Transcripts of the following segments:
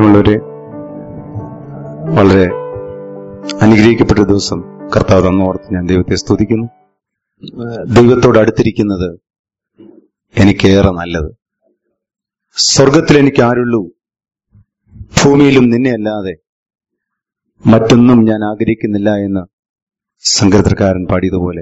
പ്രിയമുള്ളവരെ വളരെ അനുഗ്രഹിക്കപ്പെട്ട ദിവസം കർത്താവ് തന്നോർത്ത് ഞാൻ ദൈവത്തെ സ്തുതിക്കുന്നു ഏഹ് ദൈവത്തോട് അടുത്തിരിക്കുന്നത് എനിക്കേറെ നല്ലത് സ്വർഗത്തിൽ എനിക്ക് ആരുള്ളൂ ഭൂമിയിലും നിന്നെ അല്ലാതെ മറ്റൊന്നും ഞാൻ ആഗ്രഹിക്കുന്നില്ല എന്ന് സങ്കീർത്തനക്കാരൻ പാടിയതുപോലെ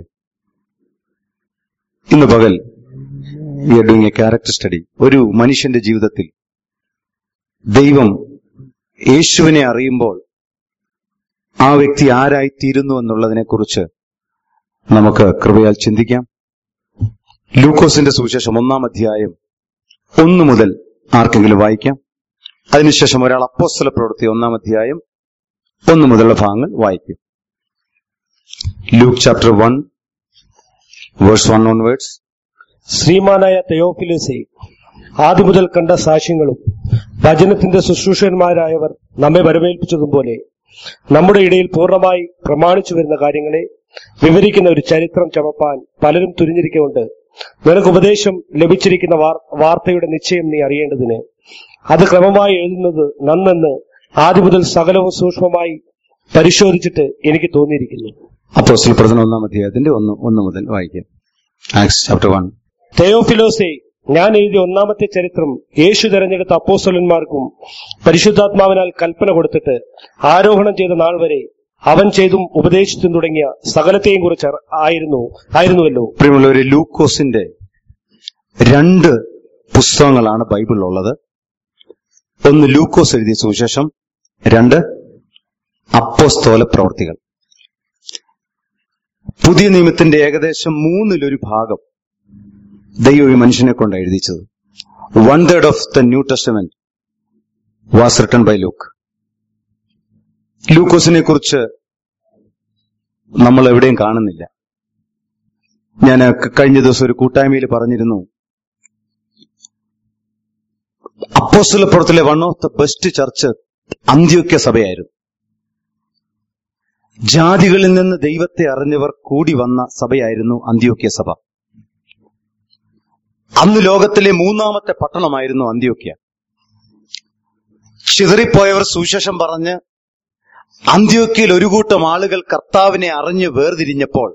ഇന്ന് പകൽ we are doing a character study ഒരു മനുഷ്യന്റെ ജീവിതത്തിൽ ദൈവം യേശുവിനെ അറിയുമ്പോൾ ആ വ്യക്തി ആരായിത്തീരുന്നു എന്നുള്ളതിനെ കുറിച്ച് നമുക്ക് കൃപയാൽ ചിന്തിക്കാം ലൂക്കോസിന്റെ സുവിശേഷം ഒന്നാം അധ്യായം ഒന്നു മുതൽ ആർക്കെങ്കിലും വായിക്കാം അതിനുശേഷം ഒരാൾ അപ്പോസ്തല പ്രവൃത്തി ഒന്നാം അധ്യായം ഒന്നു മുതലുള്ള ഭാഗങ്ങൾ വായിക്കും Luke chapter one verse one on words ശ്രീമാനായ തെയോഫിലിസെ ആദ്യം മുതൽ കണ്ട സാക്ഷ്യങ്ങളും വചനത്തിന്റെ ശുശ്രൂഷകന്മാരായവർ നമ്മെ വരവേൽപ്പിച്ചതുപോലെ നമ്മുടെ ഇടയിൽ പൂർണ്ണമായി പ്രമാണിച്ചു വരുന്ന കാര്യങ്ങളെ വിവരിക്കുന്ന ഒരു ചരിത്രം ചമപ്പാൻ പലരും തുരിഞ്ഞിരിക്കൊണ്ട് നിനക്ക് ഉപദേശം ലഭിച്ചിരിക്കുന്ന വാർ- വാർത്തയുടെ നിശ്ചയം നീ അറിയേണ്ടതിന് അത് ക്രമമായി എഴുതുന്നത് നന്നെന്ന് ആദ്യം മുതൽ സകലവും സൂക്ഷ്മമായി പരിശോധിച്ചിട്ട് എനിക്ക് തോന്നിയിരിക്കുന്നു അപ്പോസ്തല പ്രവൃത്തി ഒന്നാം അധ്യായത്തിന്റെ ഒന്ന് ഒന്ന് മുതൽ വായിക്കാം ആക്സ് ചാപ്റ്റർ വൺ തെയോഫിലോസെ ഞാൻ എഴുതിയ ഒന്നാമത്തെ ചരിത്രം യേശു തെരഞ്ഞെടുത്ത അപ്പോസ്തലന്മാർക്കും പരിശുദ്ധാത്മാവിനാൽ കൽപ്പന കൊടുത്തിട്ട് ആരോഹണം ചെയ്ത നാൾ വരെ അവൻ ചെയ്തും ഉപദേശിച്ചും തുടങ്ങിയ സകലത്തെയും കുറിച്ച് അറി- ആയിരുന്നു ആയിരുന്നുവല്ലോ പ്രിയമുള്ളവരെ ലൂക്കോസിന്റെ രണ്ട് പുസ്തകങ്ങളാണ് ബൈബിളിലുള്ളത് ഒന്ന് ലൂക്കോസ് എഴുതിയ സുവിശേഷം രണ്ട് അപ്പോസ്തോല പ്രവർത്തികൾ പുതിയ നിയമത്തിന്റെ ഏകദേശം മൂന്നിലൊരു ഭാഗം ദൈവം ഈ മനുഷ്യനെ കൊണ്ട് എഴുതിച്ചത് one third of the new testament was written by Luke ലൂക്കോസിനെ കുറിച്ച് നമ്മൾ എവിടെയും കാണുന്നില്ല ഞാൻ കഴിഞ്ഞ ദിവസം ഒരു കൂട്ടായ്മയിൽ പറഞ്ഞിരുന്നു അപ്പോസ്തല പ്രവർത്തിലെ one of the best church അന്ത്യോക്യ സഭയായിരുന്നു ജാതികളിൽ നിന്ന് ദൈവത്തെ അറിഞ്ഞവർ കൂടി വന്ന സഭയായിരുന്നു അന്ത്യോക്യ സഭ അന്ന് ലോകത്തിലെ മൂന്നാമത്തെ പട്ടണമായിരുന്നു അന്ത്യോക്യ ചിതറിപ്പോയവർ സുവിശേഷം പറഞ്ഞ് അന്ത്യോക്യയിൽ ഒരു കൂട്ടം ആളുകൾ കർത്താവിനെ അറിഞ്ഞ് വേർതിരിഞ്ഞപ്പോൾ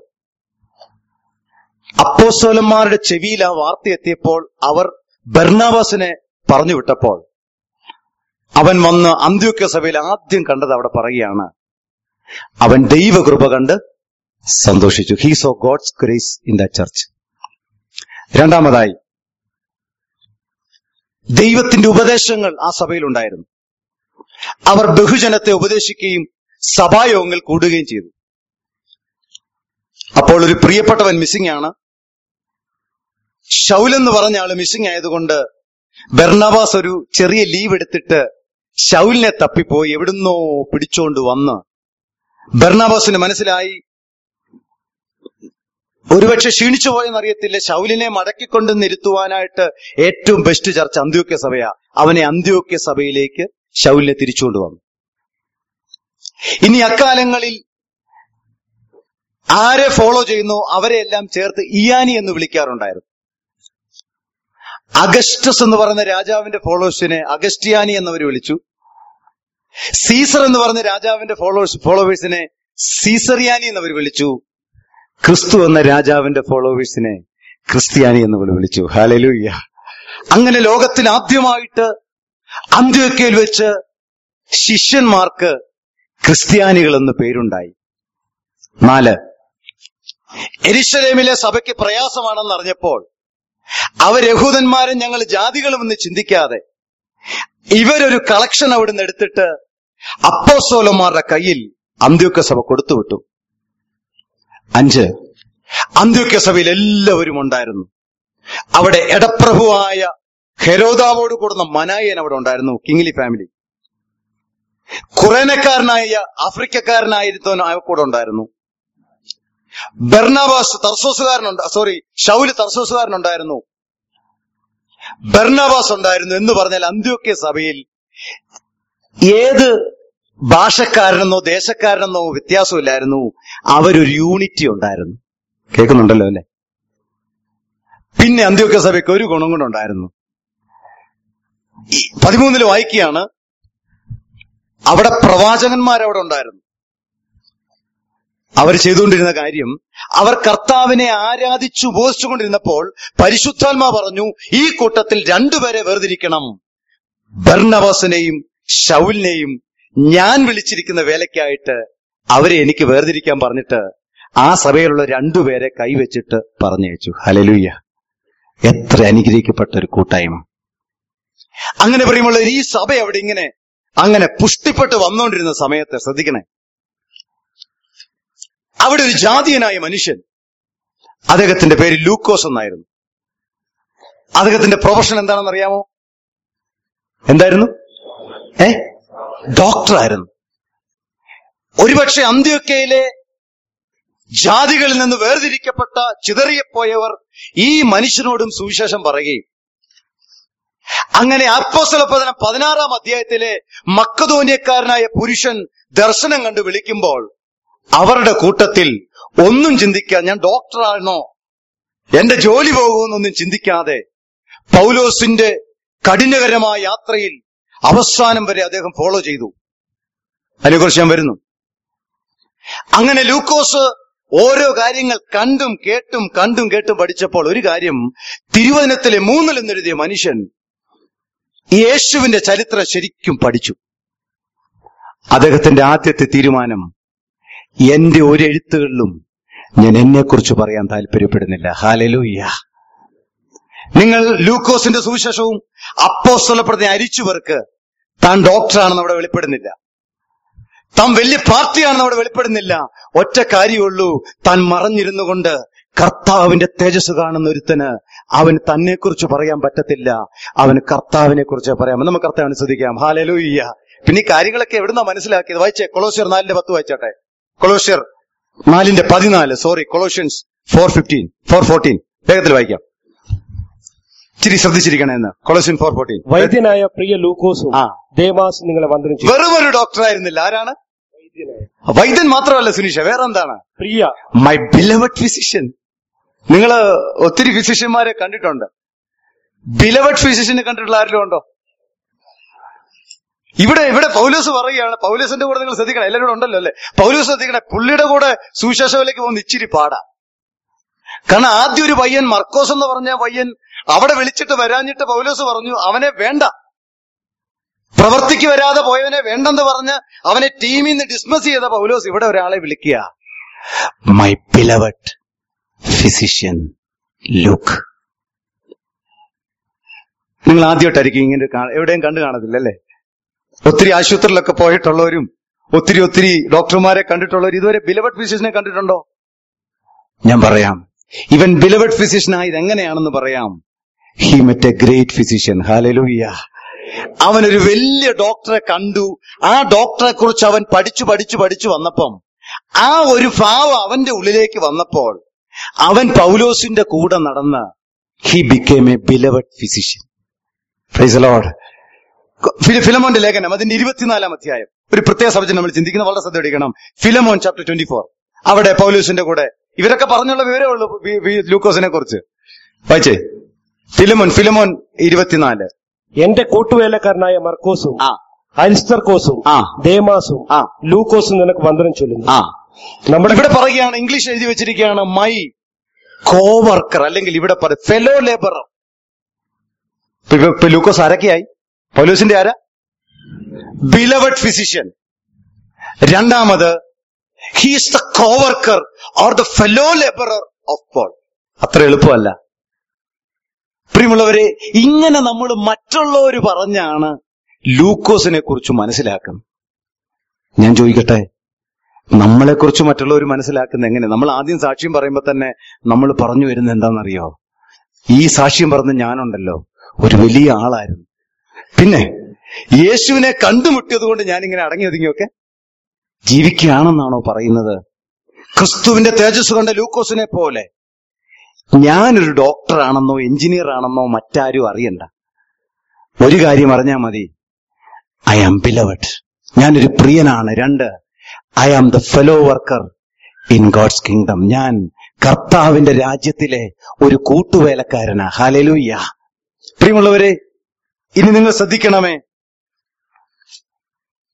അപ്പോസ്തലന്മാരുടെ ചെവിയിൽ ആ വാർത്ത എത്തിയപ്പോൾ അവർ ബർണാബാസിനെ പറഞ്ഞു വിട്ടപ്പോൾ അവൻ വന്ന് അന്ത്യോക്യ സഭയിൽ ആദ്യം കണ്ടത് അവിടെ പറയുകയാണ് അവൻ ദൈവകൃപ കണ്ട് സന്തോഷിച്ചു he saw God's grace in the church രണ്ടാമതായി ദൈവത്തിന്റെ ഉപദേശങ്ങൾ ആ സഭയിൽ ഉണ്ടായിരുന്നു അവർ ബഹുജനത്തെ ഉപദേശിക്കുകയും സഭായോഗങ്ങൾ കൂടുകയും ചെയ്തു അപ്പോൾ ഒരു പ്രിയപ്പെട്ടവൻ മിസ്സിംഗ് ആണ് ഷൗൽ എന്ന് പറഞ്ഞ ആള് മിസ്സിംഗ് ആയതുകൊണ്ട് ബെർണബാസ് ഒരു ചെറിയ ലീവ് എടുത്തിട്ട് ഷൗലിനെ തപ്പിപ്പോയി എവിടുന്നോ പിടിച്ചോണ്ട് വന്ന് ബെർണബാസിന് മനസ്സിലായി ഒരുപക്ഷെ ക്ഷീണിച്ചു പോയെന്നറിയത്തില്ല ശൗലിനെ മടക്കിക്കൊണ്ട് നിരുത്തുവാനായിട്ട് ഏറ്റവും ബെസ്റ്റ് ചർച്ച അന്ത്യോക്യ സഭയാ അവനെ അന്ത്യോക്യ സഭയിലേക്ക് ശൗലിനെ തിരിച്ചുകൊണ്ടുവന്നു ഇനി അക്കാലങ്ങളിൽ ആരെ ഫോളോ ചെയ്യുന്നു അവരെ എല്ലാം ചേർത്ത് ഇയാനി എന്ന് വിളിക്കാറുണ്ടായിരുന്നു അഗസ്റ്റസ് എന്ന് പറയുന്ന രാജാവിന്റെ ഫോളോവേഴ്സിനെ അഗസ്റ്റിയാനി എന്നവർ വിളിച്ചു സീസർ എന്ന് പറഞ്ഞ രാജാവിന്റെ ഫോളോവേഴ്സ് ഫോളോവേഴ്സിനെ സീസറിയാനി എന്നവർ വിളിച്ചു ക്രിസ്തു എന്ന രാജാവിന്റെ ഫോളോവേഴ്സിനെ ക്രിസ്ത്യാനി എന്ന് വിളി- വിളിച്ചു ഹാലലൂയ്യ അങ്ങനെ ലോകത്തിൽ ആദ്യമായിട്ട് അന്ത്യോക്കയിൽ വെച്ച് ശിഷ്യന്മാർക്ക് ക്രിസ്ത്യാനികൾ എന്ന് പേരുണ്ടായി നാല് എരിശലേമിലെ സഭയ്ക്ക് പ്രയാസമാണെന്ന് അറിഞ്ഞപ്പോൾ അവർ യഹൂദന്മാരെ ഞങ്ങൾ ജാതികളുമെന്ന് ചിന്തിക്കാതെ ഇവരൊരു കളക്ഷൻ അവിടുന്ന് എടുത്തിട്ട് അപ്പോസ്തോലന്മാരുടെ കയ്യിൽ അന്ത്യോക്യ സഭ കൊടുത്തുവിട്ടു അഞ്ച് അന്ത്യോക്യ സഭയിൽ എല്ലാവരും ഉണ്ടായിരുന്നു അവിടെ എടപ്രഭുവായ ഹെരോദാവോട് കൂടുന്ന മനായൻ അവിടെ ഉണ്ടായിരുന്നു കിങ്ങിലി ഫാമിലി കുറേനക്കാരനായ ആഫ്രിക്കക്കാരനായിരുന്നവൻ ആ കൂടെ ഉണ്ടായിരുന്നു ബെർണാബാസ് തർസോസുകാരനുണ്ട് സോറി ഷൗല് തർസോസുകാരനുണ്ടായിരുന്നു ബെർണാബാസ് ഉണ്ടായിരുന്നു എന്ന് പറഞ്ഞാൽ അന്ത്യോക്യ സഭയിൽ ഏത് ഭാഷക്കാരനെന്നോ ദേശക്കാരനെന്നോ വ്യത്യാസമില്ലായിരുന്നു അവരൊരു യൂണിറ്റി ഉണ്ടായിരുന്നു കേൾക്കുന്നുണ്ടല്ലോ അല്ലെ പിന്നെ അന്ത്യോക്യ സഭയ്ക്ക് ഒരു ഗുണം കൊണ്ടുണ്ടായിരുന്നു ഈ പതിമൂന്നിൽ വായിക്കുകയാണ് അവിടെ പ്രവാചകന്മാരവിടെ ഉണ്ടായിരുന്നു അവർ ചെയ്തുകൊണ്ടിരുന്ന കാര്യം അവർ കർത്താവിനെ ആരാധിച്ചു ഉപസിച്ചുകൊണ്ടിരുന്നപ്പോൾ പരിശുദ്ധാത്മാ പറഞ്ഞു ഈ കൂട്ടത്തിൽ രണ്ടുപേരെ വേർതിരിക്കണം ബർണവാസിനെയും ഷൗലിനെയും ഞാൻ വിളിച്ചിരിക്കുന്ന വേലയ്ക്കായിട്ട് അവരെ എനിക്ക് വേർതിരിക്കാൻ പറഞ്ഞിട്ട് ആ സഭയിലുള്ള രണ്ടുപേരെ കൈവച്ചിട്ട് പറഞ്ഞയച്ചു ഹലലുയ്യ എത്ര അനുഗ്രഹിക്കപ്പെട്ട ഒരു കൂട്ടായ്മ അങ്ങനെ പറയുമ്പോൾ ഈ സഭ അവിടെ ഇങ്ങനെ അങ്ങനെ പുഷ്ടിപ്പെട്ട് വന്നുകൊണ്ടിരുന്ന സമയത്ത് ശ്രദ്ധിക്കണേ അവിടെ ഒരു ജാതീയനായ മനുഷ്യൻ അദ്ദേഹത്തിന്റെ പേര് ലൂക്കോസ് എന്നായിരുന്നു അദ്ദേഹത്തിന്റെ പ്രൊഫഷൻ എന്താണെന്ന് അറിയാമോ എന്തായിരുന്നു ഏ ഡോക്ടറായിരുന്നു ഒരുപക്ഷെ അന്ത്യൊക്കയിലെ ജാതികളിൽ നിന്ന് വേർതിരിക്കപ്പെട്ട ചിതറിയപ്പോയവർ ഈ മനുഷ്യനോടും സുവിശേഷം പറയുകയും അങ്ങനെ അപ്പോസ്തലപ്രദനം പതിനാറാം അധ്യായത്തിലെ മക്കതോന്യക്കാരനായ പുരുഷൻ ദർശനം കണ്ട് വിളിക്കുമ്പോൾ അവരുടെ കൂട്ടത്തിൽ ഒന്നും ചിന്തിക്കാൻ ഞാൻ ഡോക്ടറാണോ എന്റെ ജോലി പോകുമെന്നൊന്നും ചിന്തിക്കാതെ പൗലോസിന്റെ കഠിനകരമായ യാത്രയിൽ അവസാനം വരെ അദ്ദേഹം ഫോളോ ചെയ്തു അതിനെക്കുറിച്ച് ഞാൻ വരുന്നു അങ്ങനെ ലൂക്കോസ് ഓരോ കാര്യങ്ങൾ കണ്ടും കേട്ടും കണ്ടും കേട്ടും പഠിച്ചപ്പോൾ ഒരു കാര്യം തിരുവചനത്തിലെ മൂന്നിൽ എന്നെഴുതിയ മനുഷ്യൻ ഈ യേശുവിന്റെ ചരിത്രം ശരിക്കും പഠിച്ചു അദ്ദേഹത്തിന്റെ ആദ്യത്തെ തീരുമാനം എന്റെ ഒരു എഴുത്തുകളിലും ഞാൻ എന്നെക്കുറിച്ച് പറയാൻ താല്പര്യപ്പെടുന്നില്ല ഹാലലൂയ്യ നിങ്ങൾ ലൂക്കോസിന്റെ സുവിശേഷവും അപ്പോസ്തലപ്പെടുന്ന അരിച്ചുവർക്ക് താൻ ഡോക്ടറാണെന്ന് അവിടെ വെളിപ്പെടുന്നില്ല താൻ വലിയ പാർട്ടിയാണെന്ന് അവിടെ വെളിപ്പെടുന്നില്ല ഒറ്റ കാര്യമുള്ളൂ താൻ മറഞ്ഞിരുന്നു കൊണ്ട് കർത്താവിന്റെ തേജസ് കാണുന്ന ഒരുത്തന് അവന് തന്നെ കുറിച്ച് പറയാൻ പറ്റത്തില്ല അവന് കർത്താവിനെ കുറിച്ച് പറയാം നമുക്ക് കർത്താവിനെ ശ്രദ്ധിക്കാം ഹാലലൂയ്യ പിന്നെ ഈ കാര്യങ്ങളൊക്കെ എവിടുന്നാ മനസ്സിലാക്കിയത് വായിച്ചേ കൊളോഷ്യർ നാലിന്റെ പത്ത് വായിച്ചാട്ടെ കൊളോഷ്യർ നാലിന്റെ പതിനാല് sorry Colossians four fifteen four fourteen വേഗത്തിൽ വായിക്കാം ഇച്ചിരി ശ്രദ്ധിച്ചിരിക്കണേ എന്ന് കൊളോഷ്യൻ ഫോർ ഫോർട്ടീൻ വൈദ്യനായ പ്രിയ ലൂക്കോസും ആ. ദേമാസ് നിങ്ങളെ വന്ദനം ചെയ്യും വെറും ഒരു ഡോക്ടറായിരുന്നില്ല ആരാണ് വൈദ്യൻ മാത്രമല്ല സുനീഷ വേറെ എന്താണ് പ്രിയ മൈ ബിലവഡ് ഫിസിഷ്യൻ നിങ്ങൾ ഒത്തിരി ഫിസിഷ്യന്മാരെ കണ്ടിട്ടുണ്ട് ബിലവഡ് ഫിസിഷ്യനെ കണ്ടിട്ടുള്ള ആരെങ്കിലും ഉണ്ടോ ഇവിടെ ഇവിടെ പൗലോസ് പറയുകയാണ് പൗലോസിന്റെ കൂടെ നിങ്ങൾ ശ്രദ്ധിക്കണം എല്ലാവരും കൂടെ ഉണ്ടല്ലോ അല്ലെ പൗലോസ് ശ്രദ്ധിക്കണേ പുള്ളിയുടെ കൂടെ സുവിശേഷത്തിലേക്ക് പോകുന്ന ഇച്ചിരി പാടാ കാരണം ആദ്യം ഒരു പയ്യൻ മർക്കോസ് എന്ന് പറഞ്ഞ പയ്യൻ അവിടെ വിളിച്ചിട്ട് വരാഞ്ഞിട്ട് പൗലോസ് പറഞ്ഞു അവനെ വേണ്ട പ്രവർത്തിക്ക് വരാതെ പോയവനെ വേണ്ടെന്ന് പറഞ്ഞ് അവനെ ടീമിൽ നിന്ന് ഡിസ്മസ് ചെയ്ത പൗലോസ് ഇവിടെ ഒരാളെ വിളിക്കുക മൈ ബിലവഡ് ഫിസിഷ്യൻ ലുക്ക് നിങ്ങൾ ആദ്യമായിട്ടായിരിക്കും ഇങ്ങനെ കാണ- എവിടെയും കണ്ടു കാണത്തില്ല അല്ലേ ഒത്തിരി ആശുപത്രിയിലൊക്കെ പോയിട്ടുള്ളവരും ഒത്തിരി ഒത്തിരി ഡോക്ടർമാരെ കണ്ടിട്ടുള്ളവർ ഇതുവരെ ബിലവഡ് ഫിസിഷ്യനെ കണ്ടിട്ടുണ്ടോ ഞാൻ പറയാം ഇവൻ ബിലവഡ് ഫിസിഷ്യൻ ആയത് എങ്ങനെയാണെന്ന് പറയാം he met a great physician hallelujah അവനൊരു വലിയ ഡോക്ടറെ കണ്ടു ആ ഡോക്ടറെ കുറിച്ച് അവൻ പഠിച്ചു പഠിച്ചു പഠിച്ചു വന്നപ്പം ആ ഒരു ഭാവം അവന്റെ ഉള്ളിലേക്ക് വന്നപ്പോൾ അവൻ പൗലോസിന്റെ കൂടെ നടന്ന് he became a beloved physician praise lord ഫിലമോന്റെ ലേഖനം അതിന്റെ ഇരുപത്തിനാലാം അധ്യായം ഒരു പ്രത്യേക സബ്ജക്ട് നമ്മൾ ചിന്തിക്കുന്ന വളരെ ശ്രദ്ധ എടുക്കണം ഫിലമോൻ ചാപ്റ്റർ ട്വന്റി ഫോർ അവിടെ പൗലൂസിന്റെ കൂടെ ഇവരൊക്കെ പറഞ്ഞുള്ള വിവരമേ ഉള്ളൂ വി- വി- ലൂക്കോസിനെ കുറിച്ച് വായിച്ചേ ഫിലമോൻ ഫിലമോൻ ഇരുപത്തിനാല് എന്റെ കൂട്ടുവേലക്കാരനായ മർക്കോസും ആ അരിസ്തർക്കോസും ആ. ദേമാസും ആ. ലൂക്കോസും നിനക്ക് വന്ദനം ചൊല്ലുന്നു ആ നമ്മുടെ ഇവിടെ പറയുകയാണ് ഇംഗ്ലീഷ് എഴുതി വെച്ചിരിക്കുകയാണ് മൈ കോവർക്കർ അല്ലെങ്കിൽ ഇവിടെ പറ ഫെലോ ലേബറർ ഇപ്പൊ ലൂക്കോസ് ആരൊക്കെയായി പൗലൂസിന്റെ ആരാ ബിലവഡ് ഫിസിഷ്യൻ രണ്ടാമത് he's the coworker or the fellow labourer of Paul അത്ര എളുപ്പമല്ല പ്രിയമുള്ളവരെ ഇങ്ങനെ നമ്മൾ മറ്റുള്ളവർ പറഞ്ഞാണ് ലൂക്കോസിനെ കുറിച്ച് മനസ്സിലാക്കുന്നത് ഞാൻ ചോദിക്കട്ടെ നമ്മളെക്കുറിച്ച് മറ്റുള്ളവർ മനസ്സിലാക്കുന്ന എങ്ങനെ നമ്മൾ ആദ്യം സാക്ഷ്യം പറയുമ്പോൾ തന്നെ നമ്മൾ പറഞ്ഞു വരുന്നത് എന്താണെന്നറിയോ ഈ സാക്ഷ്യം പറഞ്ഞ ഞാനുണ്ടല്ലോ ഒരു വലിയ ആളായിരുന്നു പിന്നെ യേശുവിനെ കണ്ടുമുട്ടിയത് കൊണ്ട് ഞാനിങ്ങനെ അടങ്ങി ഒതുങ്ങിയൊക്കെ ജീവിക്കുകയാണെന്നാണോ പറയുന്നത് ക്രിസ്തുവിന്റെ തേജസ് കണ്ട ലൂക്കോസിനെ പോലെ ഞാനൊരു ഡോക്ടറാണെന്നോ എഞ്ചിനീയർ ആണെന്നോ മറ്റാരും അറിയണ്ട ഒരു കാര്യം അറിഞ്ഞാൽ മതി ഐ ആം ബിലവഡ് ഞാനൊരു പ്രിയനാണ് രണ്ട് I am the fellow worker in God's kingdom ഞാൻ കർത്താവിന്റെ രാജ്യത്തിലെ ഒരു കൂട്ടുവേലക്കാരനാ ഹാലലൂയ്യ പ്രിയമുള്ളവരെ ഇനി നിങ്ങൾ ശ്രദ്ധിക്കണമേ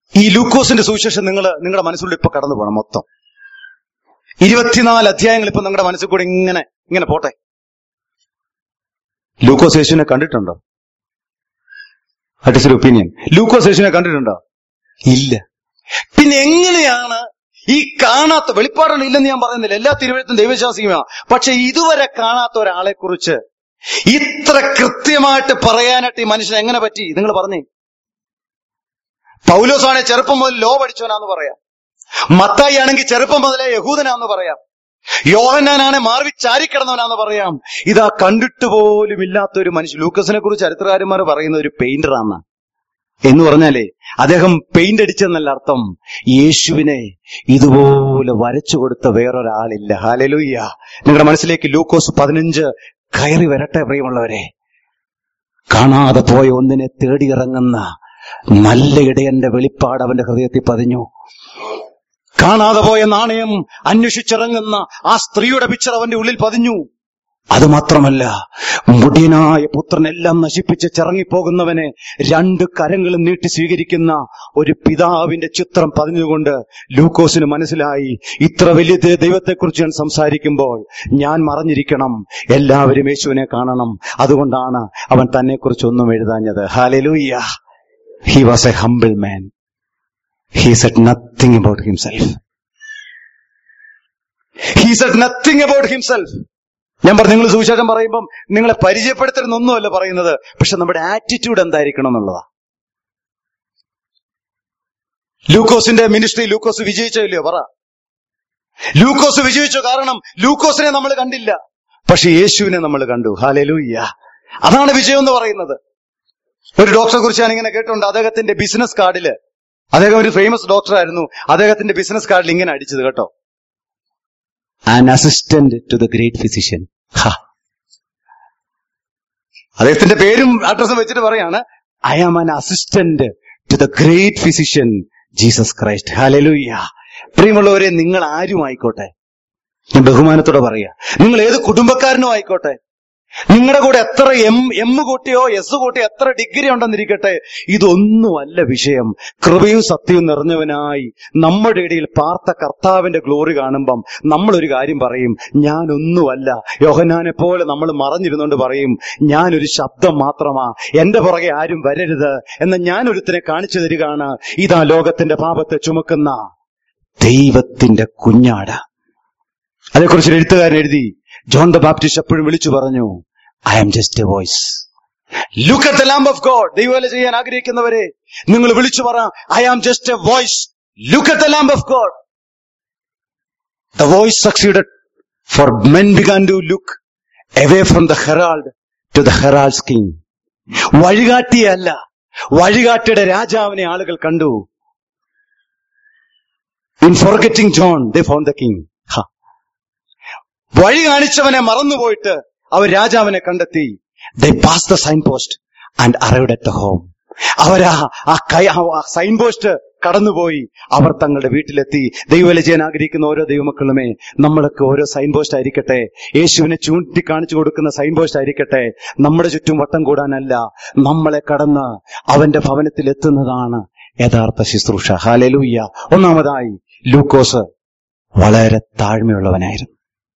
ഈ ലൂക്കോസിന്റെ സുവിശേഷം നിങ്ങൾ നിങ്ങളുടെ മനസ്സിലൂടെ ഇപ്പൊ കടന്നു പോകണം മൊത്തം ഇരുപത്തിനാല് അധ്യായങ്ങൾ ഇപ്പൊ നിങ്ങളുടെ മനസ്സിൽ കൂടെ ഇങ്ങനെ ഇങ്ങനെ പോട്ടെ ലൂക്കോസ് യേശുവിനെ കണ്ടിട്ടുണ്ടോ ദാറ്റ് ഇസ് ഒപ്പീനിയൻ ലൂക്കോസ് യേശുവിനെ കണ്ടിട്ടുണ്ടോ ഇല്ല പിന്നെ എങ്ങനെയാണ് ഈ കാണാത്ത വെളിപ്പാടാണ് ഇല്ലെന്ന് ഞാൻ പറയുന്നില്ല എല്ലാ തിരുവഴുത്തും ദൈവവിശ്വാസിക്കുമാണ് പക്ഷെ ഇതുവരെ കാണാത്ത ഒരാളെ കുറിച്ച് ഇത്ര കൃത്യമായിട്ട് പറയാനായിട്ട് ഈ മനുഷ്യൻ എങ്ങനെ പറ്റി നിങ്ങൾ പറഞ്ഞേ പൗലോസാണെ ചെറുപ്പം മുതൽ ലോ പഠിച്ചവനാന്ന് പറയാം മത്തായി ആണെങ്കിൽ ചെറുപ്പം മുതലേ യഹൂദനാന്ന് പറയാം യോഹന്നാനാണ് മാർവി ചാരിക്കിടന്നവനാന്ന് പറയാം ഇതാ കണ്ടിട്ട് പോലും ഇല്ലാത്ത ഒരു മനുഷ്യൻ ലൂക്കസിനെ കുറിച്ച് ചരിത്രകാരന്മാർ പറയുന്ന ഒരു പെയിന്ററാണ് എന്ന് പറഞ്ഞാലേ അദ്ദേഹം പെയിന്റ് അടിച്ചെന്നല്ല അർത്ഥം യേശുവിനെ ഇതുപോലെ വരച്ചു കൊടുത്ത വേറൊരാളില്ല ഹാലലൂയ്യ നിങ്ങളുടെ മനസ്സിലേക്ക് ലൂക്കോസ് പതിനഞ്ച് കയറി വരട്ടെ പ്രിയമുള്ളവരെ കാണാതെ പോയ ഒന്നിനെ തേടിയിറങ്ങുന്ന നല്ല ഇടയന്റെ വെളിപ്പാട് അവന്റെ ഹൃദയത്തിൽ പതിഞ്ഞു കാണാതെ പോയ നാണയം അന്വേഷിച്ചിറങ്ങുന്ന ആ സ്ത്രീയുടെ പിക്ചർ അവന്റെ ഉള്ളിൽ പതിഞ്ഞു അതുമാത്രമല്ല മുടിയനായ പുത്രനെല്ലാം നശിപ്പിച്ച് ചിറങ്ങിപ്പോകുന്നവനെ രണ്ട് കരങ്ങളും നീട്ടി സ്വീകരിക്കുന്ന ഒരു പിതാവിന്റെ ചിത്രം പതിഞ്ഞുകൊണ്ട് ലൂക്കോസിന് മനസ്സിലായി ഇത്ര വലിയ ദൈ- ദൈവത്തെക്കുറിച്ച് ഞാൻ സംസാരിക്കുമ്പോൾ ഞാൻ മറഞ്ഞിരിക്കണം എല്ലാവരും യേശുവിനെ കാണണം അതുകൊണ്ടാണ് അവൻ തന്നെക്കുറിച്ച് ഒന്നും എഴുതാഞ്ഞത് hallelujah he was a humble man he said nothing about himself he said nothing about himself ഞാൻ പറഞ്ഞു നിങ്ങൾ സുവിശേഷം പറയുമ്പം നിങ്ങളെ പരിചയപ്പെടുത്തരുന്നൊന്നുമല്ല പറയുന്നത് പക്ഷെ നമ്മുടെ ആറ്റിറ്റ്യൂഡ് എന്തായിരിക്കണം എന്നുള്ളതാ ലൂക്കോസിന്റെ മിനിസ്ട്രി ലൂക്കോസ് വിജയിച്ചോ ഇല്ലയോ പറ ലൂക്കോസ് വിജയിച്ചു കാരണം ലൂക്കോസിനെ നമ്മൾ കണ്ടില്ല പക്ഷെ യേശുവിനെ നമ്മൾ കണ്ടു ഹാലലൂയ്യ അതാണ് വിജയം എന്ന് പറയുന്നത് ഒരു ഡോക്ടറെ കുറിച്ച് ഞാൻ ഇങ്ങനെ കേട്ടിട്ടുണ്ട് അദ്ദേഹത്തിന്റെ ബിസിനസ് കാർഡില് അദ്ദേഹം ഒരു ഫേമസ് ഡോക്ടർ ആയിരുന്നു അദ്ദേഹത്തിന്റെ ബിസിനസ് കാർഡിൽ ഇങ്ങനെ അടിച്ചത് കേട്ടോ an assistant to the great physician അദ്ദേഹത്തിന്റെ പേരും അഡ്രസ്സും വെച്ചിട്ട് പറയാണ് I am an assistant to the great physician Jesus Christ hallelujah പ്രിയമുള്ളവരെ നിങ്ങൾ ആരും ആയിക്കോട്ടെ ഞാൻ ബഹുമാനത്തോടെ പറയാ നിങ്ങൾ ഏത് കുടുംബക്കാരനും ആയിക്കോട്ടെ നിങ്ങളുടെ കൂടെ എത്ര എം എം കൂട്ടിയോ എസ് കൂട്ടിയോ എത്ര ഡിഗ്രി ഉണ്ടെന്നിരിക്കട്ടെ ഇതൊന്നുമല്ല വിഷയം കൃപയും സത്യവും നിറഞ്ഞവനായി നമ്മുടെ ഇടയിൽ പാർത്ത കർത്താവിന്റെ ഗ്ലോറി കാണുമ്പം നമ്മളൊരു കാര്യം പറയും ഞാനൊന്നുമല്ല യോഹനാനെ പോലെ നമ്മൾ മറഞ്ഞിരുന്നുകൊണ്ട് പറയും ഞാനൊരു ശബ്ദം മാത്രമാ എന്റെ പുറകെ ആരും വരരുത് എന്ന ഞാനൊരുത്തിനെ കാണിച്ചു തരികയാണ് ഇതാ ലോകത്തിന്റെ പാപത്തെ ചുമക്കുന്ന ദൈവത്തിന്റെ കുഞ്ഞാട് അതേക്കുറിച്ച് ഒരു എഴുത്തുകാരൻ എഴുതി ജോൺ ദ ബാപ്റ്റിസ്റ്റ് എപ്പോഴും വിളിച്ചു പറഞ്ഞു I am just a voice look at the lamb of God ദൈവവേല ചെയ്യാൻ ആഗ്രഹിക്കുന്നവരെ നിങ്ങൾ വിളിച്ചു പറ I am just a voice look at the lamb of God the voice succeeded for men began to look away from the herald to the herald king വഴികാട്ടിയല്ല വഴികാട്ടിയുടെ രാജാവിനെ ആളുകൾ കണ്ടു in forgetting John they found the king വഴി കാണിച്ചവനെ മറന്നുപോയിട്ട് അവർ രാജാവിനെ കണ്ടെത്തി they pass the sign post and arrived at the home അവരാ ആ കൈ ആ സൈൻ പോസ്റ്റ് കടന്നുപോയി അവർ തങ്ങളുടെ വീട്ടിലെത്തി ദൈവവേല ചെയ്യാൻ ആഗ്രഹിക്കുന്ന ഓരോ ദൈവമക്കളുമേ നമ്മളൊക്കെ ഓരോ സൈൻ പോസ്റ്റ് ആയിരിക്കട്ടെ യേശുവിനെ ചൂണ്ടി കാണിച്ചു കൊടുക്കുന്ന സൈൻ പോസ്റ്റ് ആയിരിക്കട്ടെ നമ്മുടെ ചുറ്റും വട്ടം കൂടാനല്ല നമ്മളെ കടന്ന് അവന്റെ ഭവനത്തിൽ എത്തുന്നതാണ് യഥാർത്ഥ ശുശ്രൂഷ ഹാലലൂയ്യ ഒന്നാമതായി ലൂക്കോസ് വളരെ താഴ്മയുള്ളവനായിരുന്നു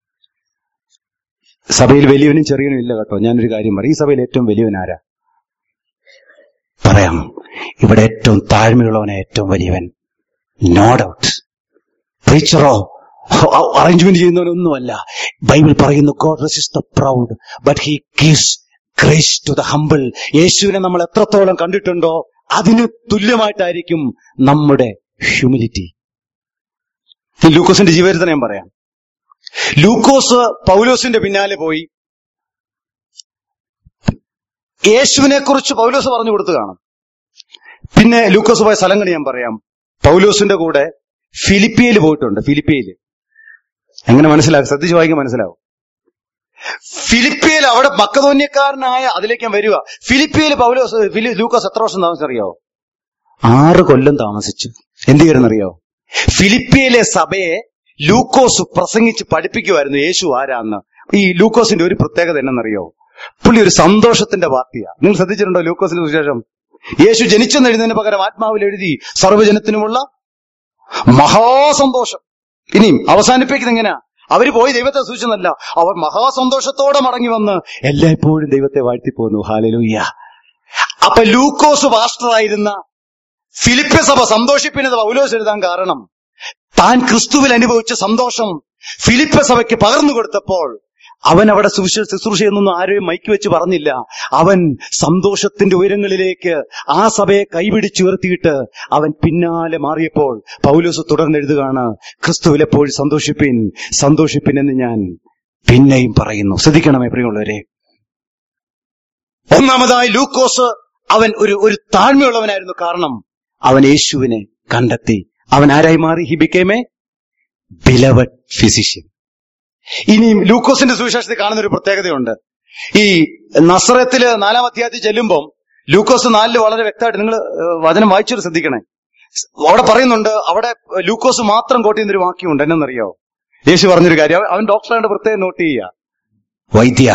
സഭയിൽ വലിയവനും ചെറിയവനും ഇല്ല കേട്ടോ ഞാനൊരു കാര്യം പറയും ഈ സഭയിൽ ഏറ്റവും വലിയവനാരാ പറയാം ഇവിടെ ഏറ്റവും താഴ്മയുള്ളവനെ ഏറ്റവും വലിയവൻ നോ ഡൗട്ട് പ്രീച്ചറോ അറേഞ്ച്മെന്റ് ചെയ്യുന്നവനൊന്നുമല്ല ബൈബിൾ പറയുന്നു God resists the proud but he gives grace to the humble യേശുവിനെ നമ്മൾ എത്രത്തോളം കണ്ടിട്ടുണ്ടോ അതിന് തുല്യമായിട്ടായിരിക്കും നമ്മുടെ ഹ്യൂമിലിറ്റി ലൂക്കോസിന്റെ ജീവിതത്തെ ഞാൻ പറയാം ലൂക്കോസ് പൗലോസിന്റെ പിന്നാലെ പോയി യേശുവിനെ കുറിച്ച് പൗലോസ് പറഞ്ഞു കൊടുത്തു കാണും പിന്നെ ലൂക്കോസ് പോയ സ്ഥലങ്ങൾ ഞാൻ പറയാം പൗലോസിന്റെ കൂടെ ഫിലിപ്പിയയിൽ പോയിട്ടുണ്ട് ഫിലിപ്പിയയിൽ എങ്ങനെ മനസ്സിലാകും ശ്രദ്ധിച്ച് വായിക്കാൻ മനസ്സിലാവും ഫിലിപ്പിയയിൽ അവിടെ മക്കതോന്യക്കാരനായ അതിലേക്ക് ഞാൻ വരിക ഫിലിപ്പിയയിൽ പൗലോസ് ഫിലി- ലൂക്കോസ് എത്ര വർഷം താമസിച്ചറിയോ ആറ് കൊല്ലം താമസിച്ചു എന്ത് ചെയ്യുന്നറിയോ ഫിലിപ്പിയയിലെ സഭയെ ലൂക്കോസ് പ്രസംഗിച്ച് പഠിപ്പിക്കുമായിരുന്നു യേശു ആരാന്ന് ഈ ലൂക്കോസിന്റെ ഒരു പ്രത്യേകത എന്നറിയോ പുള്ളി ഒരു സന്തോഷത്തിന്റെ പാർട്ടിയാ നിങ്ങൾ ശ്രദ്ധിച്ചിട്ടുണ്ടോ ലൂക്കോസിന്റെ സുവിശേഷം യേശു ജനിച്ചെന്നെഴുതുന്നതിന് പകരം ആത്മാവിൽ എഴുതി സർവ്വജനത്തിനുമുള്ള മഹാസന്തോഷം ഇനിയും അവസാനിപ്പിക്കുന്നത് എങ്ങനെയാ അവര് പോയി ദൈവത്തെ സൂക്ഷിച്ചെന്നല്ല അവർ മഹാസന്തോഷത്തോടെ മടങ്ങി വന്ന് എല്ലായ്പ്പോഴും ദൈവത്തെ വാഴ്ത്തിപ്പോന്നു ഹാലലൂയ്യ അപ്പൊ ലൂക്കോസ് പാസ്റ്ററായിരുന്ന ഫിലിപ്പ സഭ സന്തോഷിപ്പിനത് പൗലോസ് എഴുതാൻ കാരണം താൻ ക്രിസ്തുവിൽ അനുഭവിച്ച സന്തോഷം ഫിലിപ്പ സഭയ്ക്ക് പകർന്നു കൊടുത്തപ്പോൾ അവൻ അവിടെ സുവിശേഷ ശുശ്രൂഷ എന്നൊന്നും ആരെയും മൈക്ക് വെച്ച് പറഞ്ഞില്ല അവൻ സന്തോഷത്തിന്റെ ഉയരങ്ങളിലേക്ക് ആ സഭയെ കൈപിടിച്ചുയർത്തിയിട്ട് അവൻ പിന്നാലെ മാറിയപ്പോൾ പൗലോസ് തുടർന്നെഴുതുകയാണ് ക്രിസ്തുവിൽ എപ്പോഴും സന്തോഷിപ്പിൻ സന്തോഷിപ്പിൻ എന്ന് ഞാൻ പിന്നെയും പറയുന്നു ശ്രദ്ധിക്കണമേ പ്രിയമുള്ളവരെ ഒന്നാമതായി ലൂക്കോസ് അവൻ ഒരു ഒരു താഴ്മയുള്ളവനായിരുന്നു കാരണം അവൻ യേശുവിനെ കണ്ടെത്തി അവൻ ആരായി മാറി ഹി ബിക്കേമേ ബിലവഡ് ഫിസിഷ്യൻ ഇനിയും ലൂക്കോസിന്റെ സുവിശേഷത്തിൽ കാണുന്ന ഒരു പ്രത്യേകതയുണ്ട് ഈ നസ്രത്തില് നാലാം അധ്യായത്തിൽ ചെല്ലുമ്പം ലൂക്കോസ് നാലില് വളരെ വ്യക്തമായിട്ട് നിങ്ങൾ വചനം വായിച്ചൊരു ശ്രദ്ധിക്കണേ അവിടെ പറയുന്നുണ്ട് അവിടെ ലൂക്കോസ് മാത്രം കോട്ട് ചെയ്യുന്നൊരു വാക്യമുണ്ട് എന്നറിയോ യേശു പറഞ്ഞൊരു കാര്യം അവൻ- അവൻ ഡോക്ടറായിട്ട് പ്രത്യേകം നോട്ട് ചെയ്യുക വൈദ്യ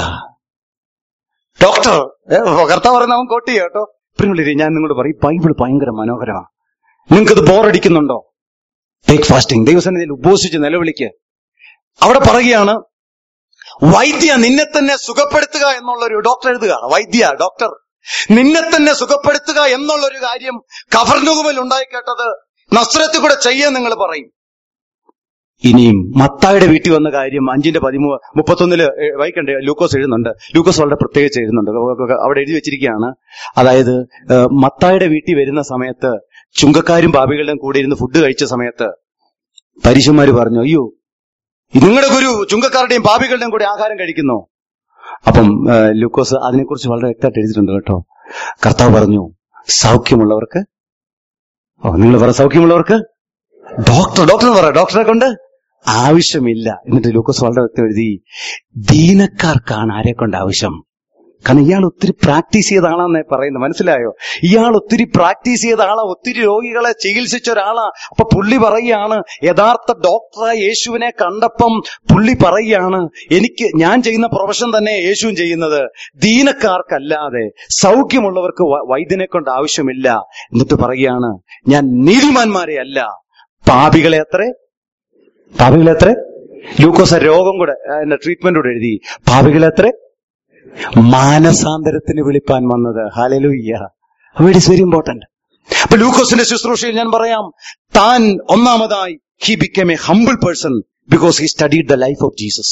ഡോക്ടർ ഏ, കർത്താവ് പറയുന്ന അവൻ കോട്ട് ചെയ്യുക കേട്ടോ പ്രിയമുള്ളവരെ ഞാൻ നിങ്ങളോട് പറയും ബൈബിൾ ഭയങ്കര മനോഹരമാണ് നിങ്ങൾക്കത് ബോറടിക്കുന്നുണ്ടോ ടേക്ക് ഫാസ്റ്റിംഗ് ദൈവസന്നിധിയിൽ ഉപസിച്ച് നിലവിളിക്ക് അവിടെ പറയുകയാണ് വൈദ്യ നിന്നെ തന്നെ സുഖപ്പെടുത്തുക എന്നുള്ളൊരു ഡോക്ടർ എഴുതുക വൈദ്യ ഡോക്ടർ നിന്നെ തന്നെ സുഖപ്പെടുത്തുക എന്നുള്ളൊരു കാര്യം കഫർനുകുമൽ ഉണ്ടായി കേട്ടത് നസ്രത്തിൽ കൂടെ ചെയ്യാൻ നിങ്ങൾ പറയും ഇനിയും മത്തായുടെ വീട്ടിൽ വന്ന കാര്യം അഞ്ചിന്റെ പതിമൂ മുപ്പത്തൊന്നില് ഏ, വായിക്കണ്ടേ ലൂക്കോസ് എഴുതുന്നുണ്ട് ലൂക്കോസ് വളരെ പ്രത്യേകിച്ച് എഴുതുന്നുണ്ട് അവിടെ എഴുതി വെച്ചിരിക്കുകയാണ് അതായത് ഏ, മത്തായുടെ വീട്ടിൽ വരുന്ന സമയത്ത് ചുങ്കക്കാരും പാപികളുടെയും കൂടെ ഇരുന്ന് ഫുഡ് കഴിച്ച സമയത്ത് പരീശന്മാര് പറഞ്ഞു അയ്യോ നിങ്ങളുടെ ഗുരു ചുങ്കക്കാരുടെയും പാപികളുടെയും കൂടെ ആഹാരം കഴിക്കുന്നു അപ്പം ഏ, ലൂക്കോസ് അതിനെക്കുറിച്ച് വളരെ വ്യക്തമായിട്ട് എഴുതിയിട്ടുണ്ട് കേട്ടോ കർത്താവ് പറഞ്ഞു സൗഖ്യമുള്ളവർക്ക് ഓ നിങ്ങൾ പറ സൗഖ്യമുള്ളവർക്ക് ഡോക്ടർ ഡോക്ടർ പറ ഡോക്ടറെ കൊണ്ട് ആവശ്യമില്ല എന്നിട്ട് ലൂക്കോസ് വളരെ വ്യക്തം എഴുതി ദീനക്കാർക്കാണ് ആരെ കൊണ്ട് ആവശ്യം കാരണം ഇയാൾ ഒത്തിരി പ്രാക്ടീസ് ചെയ്ത ആളാന്നേ പറയുന്നത് മനസ്സിലായോ ഇയാൾ ഒത്തിരി പ്രാക്ടീസ് ചെയ്ത ആളാ ഒത്തിരി രോഗികളെ ചികിത്സിച്ച ഒരാളാ അപ്പൊ പുള്ളി പറയുകയാണ് യഥാർത്ഥ ഡോക്ടറായ യേശുവിനെ കണ്ടപ്പം പുള്ളി പറയുകയാണ് എനിക്ക് ഞാൻ ചെയ്യുന്ന പ്രൊഫഷൻ തന്നെ യേശുവും ചെയ്യുന്നത് ദീനക്കാർക്കല്ലാതെ സൗഖ്യമുള്ളവർക്ക് വ- വൈദ്യനെ കൊണ്ട് ആവശ്യമില്ല എന്നിട്ട് പറയുകയാണ് ഞാൻ നീതിമാന്മാരെ അല്ല പാപികളെ അത്രേ പാപികളെ അത്രേ ലൂക്കോസ് ആ രോഗം കൂടെ അതിന്റെ ട്രീറ്റ്മെന്റ് കൂടെ എഴുതി പാപികളെ അത്രേ മാനസാന്തരത്തിന് വിളിപ്പാൻ വന്നത് ഹാലലൂയ്യ ഇറ്റ് ഇസ് വെരി ഇമ്പോർട്ടന്റ് അപ്പൊ ലൂക്കോസിന്റെ ശുശ്രൂഷയിൽ ഞാൻ പറയാം താൻ ഒന്നാമതായി he become a humble person because he studied the life of Jesus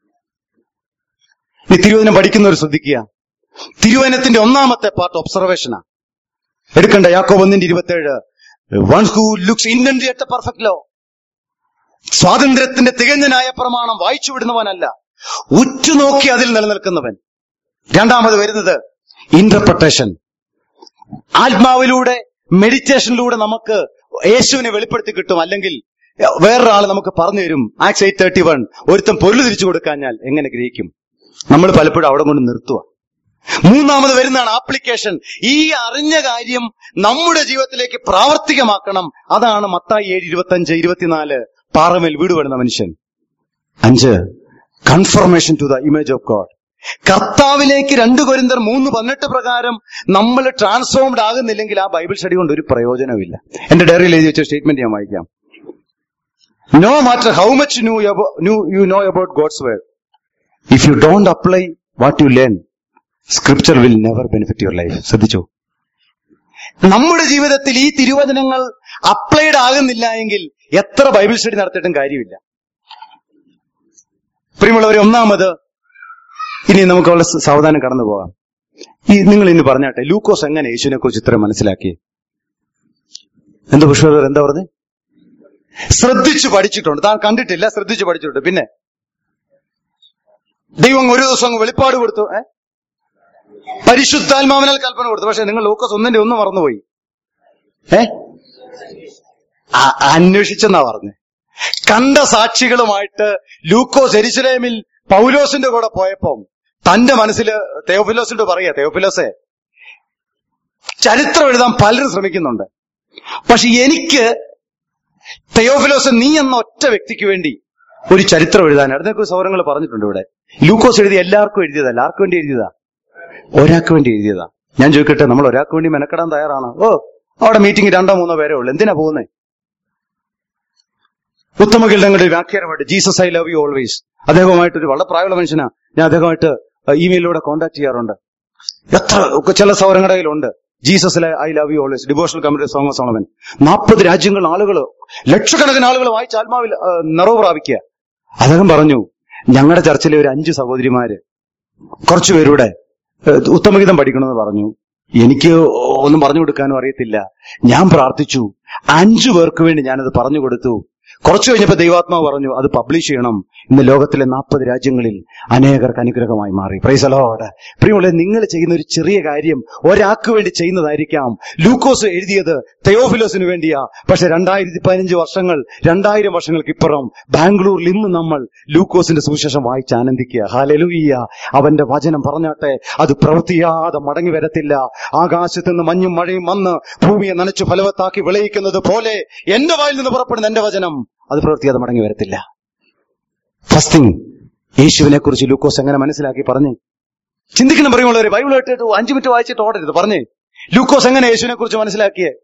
ഈ തിരുവചനം പഠിക്കുന്നവർ ശ്രദ്ധിക്കുക തിരുവചനത്തിന്റെ ഒന്നാമത്തെ പാർട്ട് ഒബ്സർവേഷനാ എടുക്കണ്ട യാക്കോ ഒന്നിന്റെ ഇരുപത്തേഴ് one who looks intently at perfect law സ്വാതന്ത്ര്യത്തിന്റെ തികഞ്ഞ ന്യായ പ്രമാണം വായിച്ചു വിടുന്നവനല്ല ഉറ്റുനോക്കി അതിൽ നിലനിൽക്കുന്നവൻ രണ്ടാമത് വരുന്നത് ഇന്റർപ്രട്ടേഷൻ ആത്മാവിലൂടെ മെഡിറ്റേഷനിലൂടെ നമുക്ക് യേശുവിനെ വെളിപ്പെടുത്തി കിട്ടും അല്ലെങ്കിൽ വേറൊരാൾ നമുക്ക് പറഞ്ഞു തരും ആക്സ് എയ്റ്റ് തേർട്ടി വൺ ഒരുത്തം പൊരുൾ തിരിച്ചു കൊടുക്കാഞ്ഞാൽ എങ്ങനെ ഗ്രഹിക്കും നമ്മൾ പലപ്പോഴും അവിടെ കൊണ്ട് നിർത്തുക മൂന്നാമത് വരുന്നതാണ് ആപ്ലിക്കേഷൻ ഈ അറിഞ്ഞ കാര്യം നമ്മുടെ ജീവിതത്തിലേക്ക് പ്രാവർത്തികമാക്കണം അതാണ് മത്തായി ഏഴ് ഇരുപത്തി അഞ്ച് ഇരുപത്തിനാല് പാറമേൽ വീട് വരുന്ന മനുഷ്യൻ അഞ്ച് confirmation to the image of God കർത്താവിലേക്ക് രണ്ട് കൊരിന്തർ മൂന്ന് പതിനെട്ട് പ്രകാരം നമ്മൾ ട്രാൻസ്ഫോംഡ് ആകുന്നില്ലെങ്കിൽ ആ ബൈബിൾ സ്റ്റഡി കൊണ്ട് ഒരു പ്രയോജനമില്ല എന്റെ ഡയറിയിൽ എഴുതി വെച്ച സ്റ്റേറ്റ്മെന്റ് ഞാൻ വായിക്കാം no matter how much knew you know about God's word if you don't apply what you learn scripture will never benefit your life ശ്രദ്ധിച്ചു നമ്മുടെ ജീവിതത്തിൽ ഈ തിരുവചനങ്ങൾ അപ്ലൈഡ് ആകുന്നില്ല എങ്കിൽ എത്ര ബൈബിൾ സ്റ്റഡി നടത്തിയിട്ടും കാര്യമില്ല പ്രിയമുള്ളവരെ ഒന്നാമത് ഇനി നമുക്ക് വളരെ സാവധാനം കടന്നു പോകാം ഈ നിങ്ങൾ ഇന്ന് പറഞ്ഞാട്ടെ ലൂക്കോസ് എങ്ങനെ യേശുവിനെ കുറിച്ച് ഇത്ര മനസ്സിലാക്കി എന്താ പുഷ്പർ എന്താ പറഞ്ഞത് ശ്രദ്ധിച്ചു പഠിച്ചിട്ടുണ്ട് താൻ കണ്ടിട്ടില്ല ശ്രദ്ധിച്ചു പഠിച്ചിട്ടുണ്ട് പിന്നെ ദൈവം ഒരു ദിവസം അങ്ങ് വെളിപ്പാട് കൊടുത്തു ഏ പരിശുദ്ധാത്മാവിനാൽ കൽപ്പന കൊടുത്തു പക്ഷെ നിങ്ങൾ ലൂക്കോസ് ഒന്നിന്റെ ഒന്ന് മറന്നുപോയി ഏ ആ- അന്വേഷിച്ചെന്നാ പറഞ്ഞ് കണ്ട സാക്ഷികളുമായിട്ട് ലൂക്കോസ് എരിശിലേമിൽ പൗലോസിന്റെ കൂടെ പോയപ്പം തന്റെ മനസ്സിൽ തെയോഫിലോസിന്റെ പറയാ തെയോഫിലോസെ ചരിത്രം എഴുതാൻ പലരും ശ്രമിക്കുന്നുണ്ട് പക്ഷെ എനിക്ക് തെയോഫിലോസ് നീ എന്ന ഒറ്റ വ്യക്തിക്ക് വേണ്ടി ഒരു ചരിത്രം എഴുതാൻ അതിനൊക്കെ സൗരങ്ങൾ പറഞ്ഞിട്ടുണ്ട് ഇവിടെ ലൂക്കോസ് എഴുതി എല്ലാവർക്കും എഴുതിയതല്ല ആർക്കും വേണ്ടി എഴുതിയതാ ഒരാൾക്ക് വേണ്ടി എഴുതിയതാ ഞാൻ ചോദിക്കട്ടെ നമ്മൾ ഒരാൾക്ക് വേണ്ടി മെനക്കെടാൻ തയ്യാറാണ് ഓ അവിടെ മീറ്റിംഗ് രണ്ടോ മൂന്നോ പേരേ ഉള്ളൂ എന്തിനാ പോകുന്നേ ഉത്തമകിൽഡങ്ങളുടെ വ്യാഖ്യാനമായിട്ട് Jesus I love you always അദ്ദേഹവുമായിട്ട് ഒരു വളരെ പ്രായമുള്ള മനുഷ്യനാ ഞാൻ അദ്ദേഹമായിട്ട് ഇമെയിലൂടെ കോൺടാക്ട് ചെയ്യാറുണ്ട് എത്ര ഒക്കെ ചില സൗരങ്ങളുടെ കയ്യിലുണ്ട് ജീസസിലെ I love you always devotional committee song of Solomon നാൽപ്പത് രാജ്യങ്ങൾ ആളുകൾ ലക്ഷക്കണക്കിന് ആളുകൾ വായിച്ച് ആത്മാവിൽ ആ, നിറവ് പ്രാപിക്കുക അദ്ദേഹം പറഞ്ഞു ഞങ്ങളുടെ ചർച്ചിലെ ഒരു അഞ്ച് സഹോദരിമാര് കുറച്ചുപേരുടെ ഏഹ്, ഉത്തമഗീതം പഠിക്കണമെന്ന് പറഞ്ഞു എനിക്ക് ഒന്നും പറഞ്ഞു കൊടുക്കാനും അറിയത്തില്ല ഞാൻ പ്രാർത്ഥിച്ചു അഞ്ചു പേർക്ക് വേണ്ടി ഞാനത് പറഞ്ഞു കൊടുത്തു കുറച്ചു കഴിഞ്ഞപ്പോ ദൈവാത്മാവ് പറഞ്ഞു അത് പബ്ലിഷ് ചെയ്യണം ഇന്ന് ലോകത്തിലെ നാൽപ്പത് രാജ്യങ്ങളിൽ അനേകർക്ക് അനുഗ്രഹമായി മാറി പ്രൈസലോട് പ്രിയമുള്ള നിങ്ങൾ ചെയ്യുന്ന ഒരു ചെറിയ കാര്യം ഒരാൾക്ക് വേണ്ടി ചെയ്യുന്നതായിരിക്കാം ലൂക്കോസ് എഴുതിയത് തെയോഫിലോസിന് വേണ്ടിയാ പക്ഷെ രണ്ടായിരത്തി പതിനഞ്ച് വർഷങ്ങൾ രണ്ടായിരം വർഷങ്ങൾക്ക് ഇപ്പുറം ബാംഗ്ലൂരിൽ ഇന്ന് നമ്മൾ ലൂക്കോസിന്റെ സുവിശേഷം വായിച്ച് ആനന്ദിക്കുക ഹാലലൂയ്യ അവന്റെ വചനം പറഞ്ഞാട്ടെ അത് പ്രവൃത്തിയാതെ മടങ്ങി വരത്തില്ല ആകാശത്ത് നിന്ന് മഞ്ഞും മഴയും വന്ന് ഭൂമിയെ നനച്ചു ഫലവത്താക്കി വിളയിക്കുന്നത് പോലെ എന്റെ വായിൽ നിന്ന് പുറപ്പെടുന്ന എന്റെ വചനം അത് പ്രവൃത്തിയാതെ മടങ്ങി വരത്തില്ല ഫസ്റ്റ് തിങ് യേശുവിനെ കുറിച്ച് ലൂക്കോസ് എങ്ങനെ മനസ്സിലാക്കി പറഞ്ഞേ ചിന്തിക്കുന്ന പറയുമുള്ളവരെ ബൈബിൾ കേട്ടിട്ട് അഞ്ചു മിനിറ്റ് വായിച്ചിട്ട് ഓടരുത് പറഞ്ഞേ ലൂക്കോസ് എങ്ങനെ യേശുവിനെ കുറിച്ച് മനസ്സിലാക്കിയേ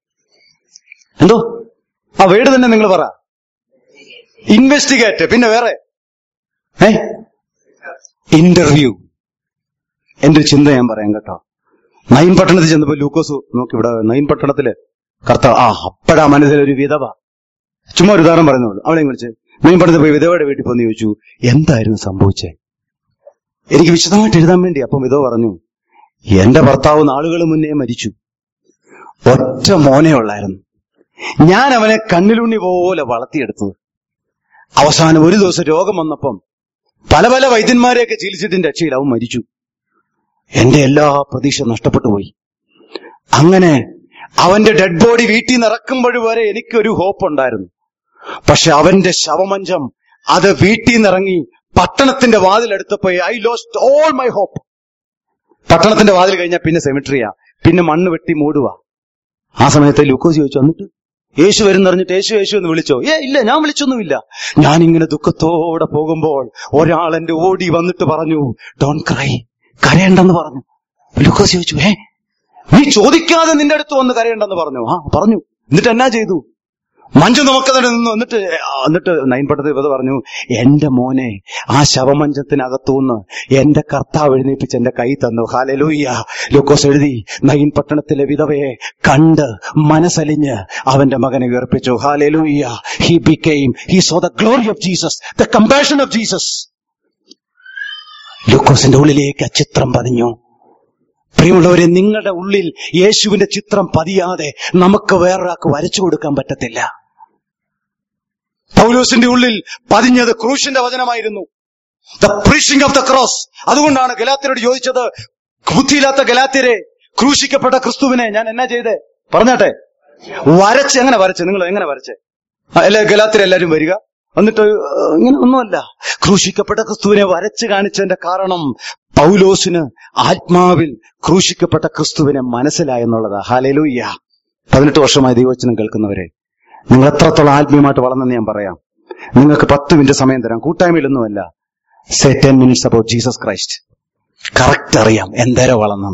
എന്തോ ആ വേട് തന്നെ നിങ്ങൾ പറ ഇൻവെസ്റ്റിഗേറ്റ് പിന്നെ വേറെ ഏ ഇന്റർവ്യൂ എന്റെ ഒരു ചിന്ത ഞാൻ പറയാം കേട്ടോ നൈൻ പട്ടണത്തിൽ ചെന്നപ്പോ ലൂക്കോസ് നോക്കി ഇവിടെ നൈൻ പട്ടണത്തില് കർത്താവ് ആ അപ്പഴാ മനസ്സിൽ ഒരു വിധവ ചുമ്മാ ഒരു ഉദാഹരണം പറയുന്നുള്ളൂ അവളെ വിളിച്ച് നൈൻ പട്ടണത്തിൽ പോയി വിധവയുടെ വീട്ടിൽ പോന്ന് ചോദിച്ചു എന്തായിരുന്നു സംഭവിച്ചേ എനിക്ക് വിശദമായിട്ട് എഴുതാൻ വേണ്ടി അപ്പം വിധവ പറഞ്ഞു എന്റെ ഭർത്താവ് നാളുകൾ മുന്നേ മരിച്ചു ഒറ്റ മോനെ ഉള്ളായിരുന്നു ഞാൻ അവനെ കണ്ണിലുണ്ണി പോലെ വളർത്തിയെടുത്തത് അവസാനം ഒരു ദിവസം രോഗം വന്നപ്പം പല പല വൈദ്യന്മാരെയൊക്കെ ചികിത്സിച്ചിട്ട് രക്ഷയിൽ അവൻ മരിച്ചു എന്റെ എല്ലാ പ്രതീക്ഷ നഷ്ടപ്പെട്ടു പോയി അങ്ങനെ അവന്റെ ഡെഡ് ബോഡി വീട്ടിൽ നിന്ന് ഇറക്കുമ്പോൾ വരെ എനിക്കൊരു ഹോപ്പ് ഉണ്ടായിരുന്നു പക്ഷെ അവന്റെ ശവമഞ്ചം അത് വീട്ടിൽ നിന്ന് ഇറങ്ങി പട്ടണത്തിന്റെ വാതിലെടുത്തപ്പോ I lost all my hope പട്ടണത്തിന്റെ വാതിൽ കഴിഞ്ഞാൽ പിന്നെ സെമിട്രിയാ പിന്നെ മണ്ണ് വെട്ടി മൂടുക ആ സമയത്ത് ലൂക്കോസ് ചോദിച്ചു എന്നിട്ട് യേശു വരുന്നറിഞ്ഞിട്ട് യേശു യേശു എന്ന് വിളിച്ചോ ഏ ഇല്ല ഞാൻ വിളിച്ചൊന്നുമില്ല ഞാൻ ഇങ്ങനെ ദുഃഖത്തോടെ പോകുമ്പോൾ ഒരാൾ എന്റെ ഓടി വന്നിട്ട് പറഞ്ഞു ഡോൺ ക്രൈ കരയണ്ടെന്ന് പറഞ്ഞു ലൂക്കോസ് ചോദിച്ചു ഏ നീ ചോദിക്കാതെ നിന്റെ അടുത്ത് വന്ന് കരയണ്ടെന്ന് പറഞ്ഞു ആ പറഞ്ഞു എന്നിട്ട് എന്നാ ചെയ്തു മഞ്ജു നമുക്കതിടെ നിന്നു എന്നിട്ട് ആ, എന്നിട്ട് നയൻപട്ടത്തിൽ ഇത് പറഞ്ഞു എന്റെ മോനെ ആ ശവമഞ്ചത്തിനകത്തുനിന്ന് എന്റെ കർത്താവ് എഴുന്നേപ്പിച്ച് എന്റെ കൈ തന്നു ഹാലലൂയ്യ ലൂക്കോസ് എഴുതി നയിൻ പട്ടണത്തിലെ വിധവയെ കണ്ട് മനസ്സലിഞ്ഞ് അവന്റെ മകനെ ഉയർപ്പിച്ചു ഹാലലൂയ്യ he became he saw the glory of Jesus the compassion of Jesus ലൂക്കോസിന്റെ ഉള്ളിലേക്ക് ആ ചിത്രം പതിഞ്ഞു പ്രിയമുള്ളവരെ നിങ്ങളുടെ ഉള്ളിൽ യേശുവിന്റെ ചിത്രം പതിയാതെ നമുക്ക് വേറൊരാൾക്ക് വരച്ചു കൊടുക്കാൻ പറ്റത്തില്ല പൗലോസിന്റെ ഉള്ളിൽ പതിഞ്ഞത് ക്രൂശിന്റെ വചനമായിരുന്നു the preaching of the cross അതുകൊണ്ടാണ് ഗലാത്യരോട് ചോദിച്ചത് ബുദ്ധിയില്ലാത്ത ഗലാത്യരെ ക്രൂശിക്കപ്പെട്ട ക്രിസ്തുവിനെ ഞാൻ എന്നാ ചെയ്തേ പറഞ്ഞാട്ടെ വരച്ച് എങ്ങനെ വരച്ച് നിങ്ങൾ എങ്ങനെ വരച്ച് അല്ലെ ഗലാത്യരെല്ലാരും വരിക എന്നിട്ട് ഏഹ്, ഇങ്ങനെ ഒന്നുമല്ല ക്രൂശിക്കപ്പെട്ട ക്രിസ്തുവിനെ വരച്ച് കാണിച്ചതിന്റെ കാരണം പൗലോസിന് ആത്മാവിൽ ക്രൂശിക്കപ്പെട്ട ക്രിസ്തുവിനെ മനസ്സിലായെന്നുള്ളതാ ഹാലലൂയ്യ പതിനെട്ട് വർഷമായി ദൈവവചനം കേൾക്കുന്നവരെ നിങ്ങൾ എത്രത്തോളം ആത്മീയമായിട്ട് വളർന്നെന്ന് ഞാൻ പറയാം നിങ്ങൾക്ക് പത്ത് മിനിറ്റ് സമയം തരാം കൂട്ടായ്മയിലൊന്നുമല്ല say ten minutes about Jesus Christ correct അറിയാം എന്തേരം വളർന്നു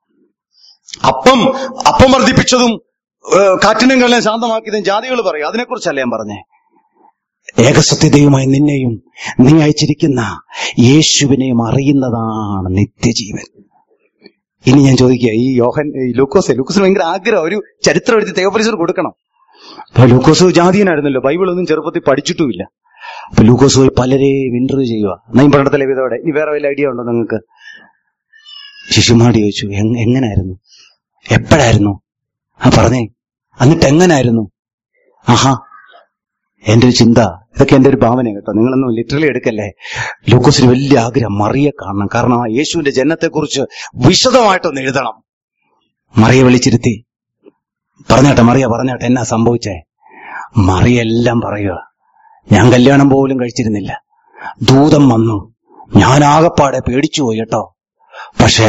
അപ്പം അപ്പം വർദ്ധിപ്പിച്ചതും ഏഹ്, കാറ്റിനും കള്ളിനെ ശാന്തമാക്കിയതും ജാതികൾ പറയും അതിനെക്കുറിച്ചല്ല ഞാൻ പറഞ്ഞേ ഏകസത്യതയുമായി നിന്നെയും നീ അയച്ചിരിക്കുന്ന യേശുവിനെയും അറിയുന്നതാണ് നിത്യജീവൻ ഇനി ഞാൻ ചോദിക്കുക ഈ യോഹൻ ഈ ലൂക്കോസ് ലൂക്കോസിന് ഭയങ്കര ആഗ്രഹം ഒരു ചരിത്രം എഴുതി തേവപരിസർ കൊടുക്കണം അപ്പൊ ലൂക്കോസ് ജാതീയനായിരുന്നല്ലോ ബൈബിളൊന്നും ചെറുപ്പത്തിൽ പഠിച്ചിട്ടുമില്ല അപ്പൊ ലൂക്കോസ് പോയി പലരെയും ഇന്റർവ്യൂ ചെയ്യുക നൈൻ പഠനത്തിലെ വിധോടെ ഇനി വേറെ വല്ല ഐഡിയ ഉണ്ടോ നിങ്ങൾക്ക് ശിശുമാടി ചോദിച്ചു "എങ്- എങ്ങനായിരുന്നു എപ്പോഴായിരുന്നു ആ പറഞ്ഞേ എന്നിട്ട് എങ്ങനായിരുന്നു ആഹാ എന്റെ ഒരു ചിന്ത ഇതൊക്കെ എന്റെ ഒരു ഭാവന കേട്ടോ നിങ്ങളൊന്നും ലിറ്ററലി എടുക്കല്ലേ ലൂക്കോസിന് വലിയ ആഗ്രഹം മറിയെ കാണണം കാരണം ആ യേശുവിന്റെ ജനനത്തെക്കുറിച്ച് വിശദമായിട്ടൊന്ന് എഴുതണം മറിയെ വിളിച്ചിരുത്തി പറഞ്ഞാട്ടെ മറിയ പറഞ്ഞാട്ടെ എന്നാ സംഭവിച്ചേ മറിയെല്ലാം പറയുക ഞാൻ കല്യാണം പോലും കഴിച്ചിരുന്നില്ല ദൂതം വന്നു ഞാൻ ആകപ്പാടെ പേടിച്ചു പോയി കേട്ടോ പക്ഷേ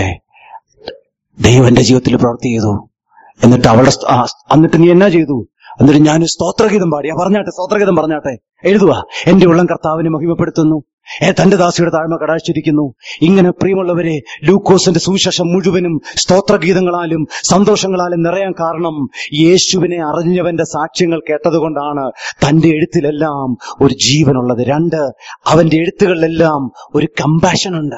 ദൈവം എന്റെ ജീവിതത്തിൽ പ്രവർത്തി ചെയ്തു എന്നിട്ട് അവളുടെ സ്ത- ആ, എന്നിട്ട് നീ എന്നാ ചെയ്തു എന്നിട്ട് ഞാൻ സ്തോത്രഗീതം പാടി ആ പറഞ്ഞാട്ടെ സ്തോത്രഗീതം പറഞ്ഞാട്ടെ എഴുതുക എന്റെ ഉള്ളം കർത്താവിനെ മഹിമപ്പെടുത്തുന്നു ഏ തന്റെ ദാസിയുടെ താഴ്മ കടാഴ്ചിരിക്കുന്നു ഇങ്ങനെ പ്രിയമുള്ളവരെ ലൂക്കോസിന്റെ സുവിശേഷം മുഴുവനും സ്തോത്രഗീതങ്ങളാലും സന്തോഷങ്ങളാലും നിറയാൻ കാരണം യേശുവിനെ അറിഞ്ഞവന്റെ സാക്ഷ്യങ്ങൾ കേട്ടതുകൊണ്ടാണ് തന്റെ എഴുത്തിലെല്ലാം ഒരു ജീവനുള്ളത് രണ്ട് അവന്റെ എഴുത്തുകളിലെല്ലാം ഒരു കമ്പാഷൻ ഉണ്ട്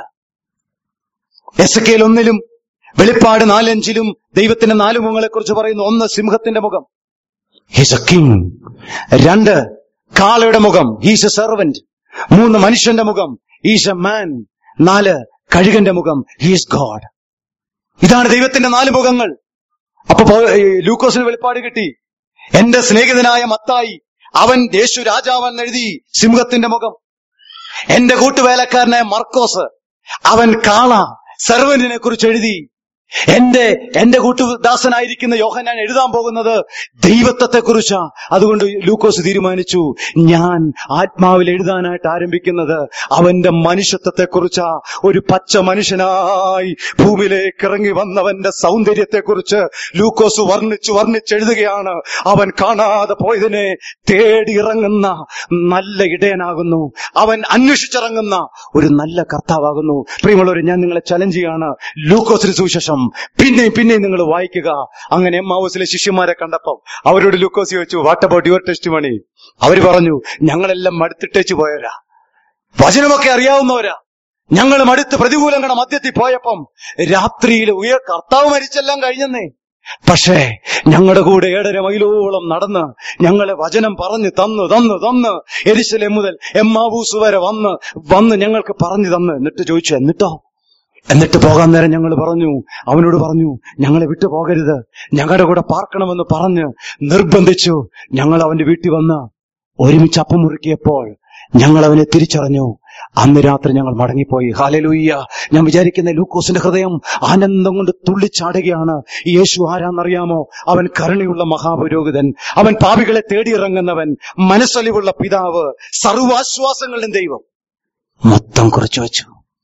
എസ് കെയിൽ ഒന്നിലും വെളിപ്പാട് നാലഞ്ചിലും ദൈവത്തിന്റെ നാല് മുഖങ്ങളെ കുറിച്ച് പറയുന്നു ഒന്ന് സിംഹത്തിന്റെ മുഖം ഹീസ് എ കിങ് രണ്ട് കാളയുടെ മുഖം ഹീസ് എ സെർവന്റ് മൂന്ന് മനുഷ്യന്റെ മുഖം ഹീസ് എ മാൻ നാല് കഴുകന്റെ മുഖം ഹീസ് ഗോഡ് ഇതാണ് ദൈവത്തിന്റെ നാല് മുഖങ്ങൾ അപ്പൊ പൗ- ഈ ലൂക്കോസിന് വെളിപ്പാട് കിട്ടി എന്റെ സ്നേഹിതനായ മത്തായി അവൻ യേശു രാജാവൻ എഴുതി സിംഹത്തിന്റെ മുഖം എന്റെ കൂട്ടുവേലക്കാരനായ മർക്കോസ് അവൻ കാള സെർവന്റിനെ കുറിച്ച് എഴുതി എന്റെ എന്റെ കൂട്ടുദാസനായിരിക്കുന്ന യോഹനാൻ എഴുതാൻ പോകുന്നത് ദൈവത്വത്തെ കുറിച്ചാ അതുകൊണ്ട് ലൂക്കോസ് തീരുമാനിച്ചു ഞാൻ ആത്മാവിൽ എഴുതാനായിട്ട് ആരംഭിക്കുന്നത് അവന്റെ മനുഷ്യത്വത്തെ കുറിച്ചാ ഒരു പച്ച മനുഷ്യനായി ഭൂമിയിലേക്ക് ഇറങ്ങി വന്നവന്റെ സൗന്ദര്യത്തെ കുറിച്ച് ലൂക്കോസ് വർണ്ണിച്ചു വർണ്ണിച്ചെഴുതുകയാണ് അവൻ കാണാതെ പോയതിനെ തേടി ഇറങ്ങുന്ന നല്ല ഇടയനാകുന്നു അവൻ അന്വേഷിച്ചിറങ്ങുന്ന ഒരു നല്ല കർത്താവാകുന്നു പ്രിയമുള്ളവർ ഞാൻ നിങ്ങളെ ചലഞ്ച് ചെയ്യാണ് ലൂക്കോസിന് സുവിശേഷം പിന്നെയും പിന്നെയും നിങ്ങൾ വായിക്കുക അങ്ങനെ എം ഹൗസിലെ ശിഷ്യന്മാരെ കണ്ടപ്പം അവരോട് ലൂക്കോസ് ചോദിച്ചു what about your testimony അവര് പറഞ്ഞു ഞങ്ങളെല്ലാം മടുത്തിട്ടേച്ചു പോയവരാ വചനമൊക്കെ അറിയാവുന്നവരാ ഞങ്ങൾ മടുത്ത് പ്രതികൂലങ്ങളുടെ മധ്യത്തിൽ പോയപ്പം രാത്രിയിൽ ഉയർ കർത്താവ് മരിച്ചെല്ലാം കഴിഞ്ഞെന്നേ പക്ഷേ ഞങ്ങളുടെ കൂടെ ഏഴര മൈലോളം നടന്ന് ഞങ്ങളെ വചനം പറഞ്ഞു തന്നു തന്നു തന്ന് എരിശലെ മുതൽ എമ്മാവൂസ് വരെ വന്ന് വന്ന് ഞങ്ങൾക്ക് പറഞ്ഞു തന്ന് എന്നിട്ട് ചോദിച്ചു എന്നിട്ടോ എന്നിട്ട് പോകാൻ നേരം ഞങ്ങൾ പറഞ്ഞു അവനോട് പറഞ്ഞു ഞങ്ങളെ വിട്ടു പോകരുത് ഞങ്ങളുടെ കൂടെ പാർക്കണമെന്ന് പറഞ്ഞ് നിർബന്ധിച്ചു ഞങ്ങൾ അവന്റെ വീട്ടിൽ വന്ന് ഒരുമിച്ച് അപ്പം മുറുക്കിയപ്പോൾ ഞങ്ങൾ അവനെ തിരിച്ചറിഞ്ഞു അന്ന് രാത്രി ഞങ്ങൾ മടങ്ങിപ്പോയി ഹാലലൂയ്യ ഞാൻ വിചാരിക്കുന്ന ലൂക്കോസിന്റെ ഹൃദയം ആനന്ദം കൊണ്ട് തുള്ളിച്ചാടുകയാണ് ഈ യേശു ആരാന്നറിയാമോ അവൻ കരുണയുള്ള മഹാപുരോഹിതൻ അവൻ പാപികളെ തേടിയിറങ്ങുന്നവൻ മനസ്സലിവുള്ള പിതാവ് സർവാശ്വാസങ്ങളുടെ ദൈവം മൊത്തം കുറിച്ചു വെച്ചു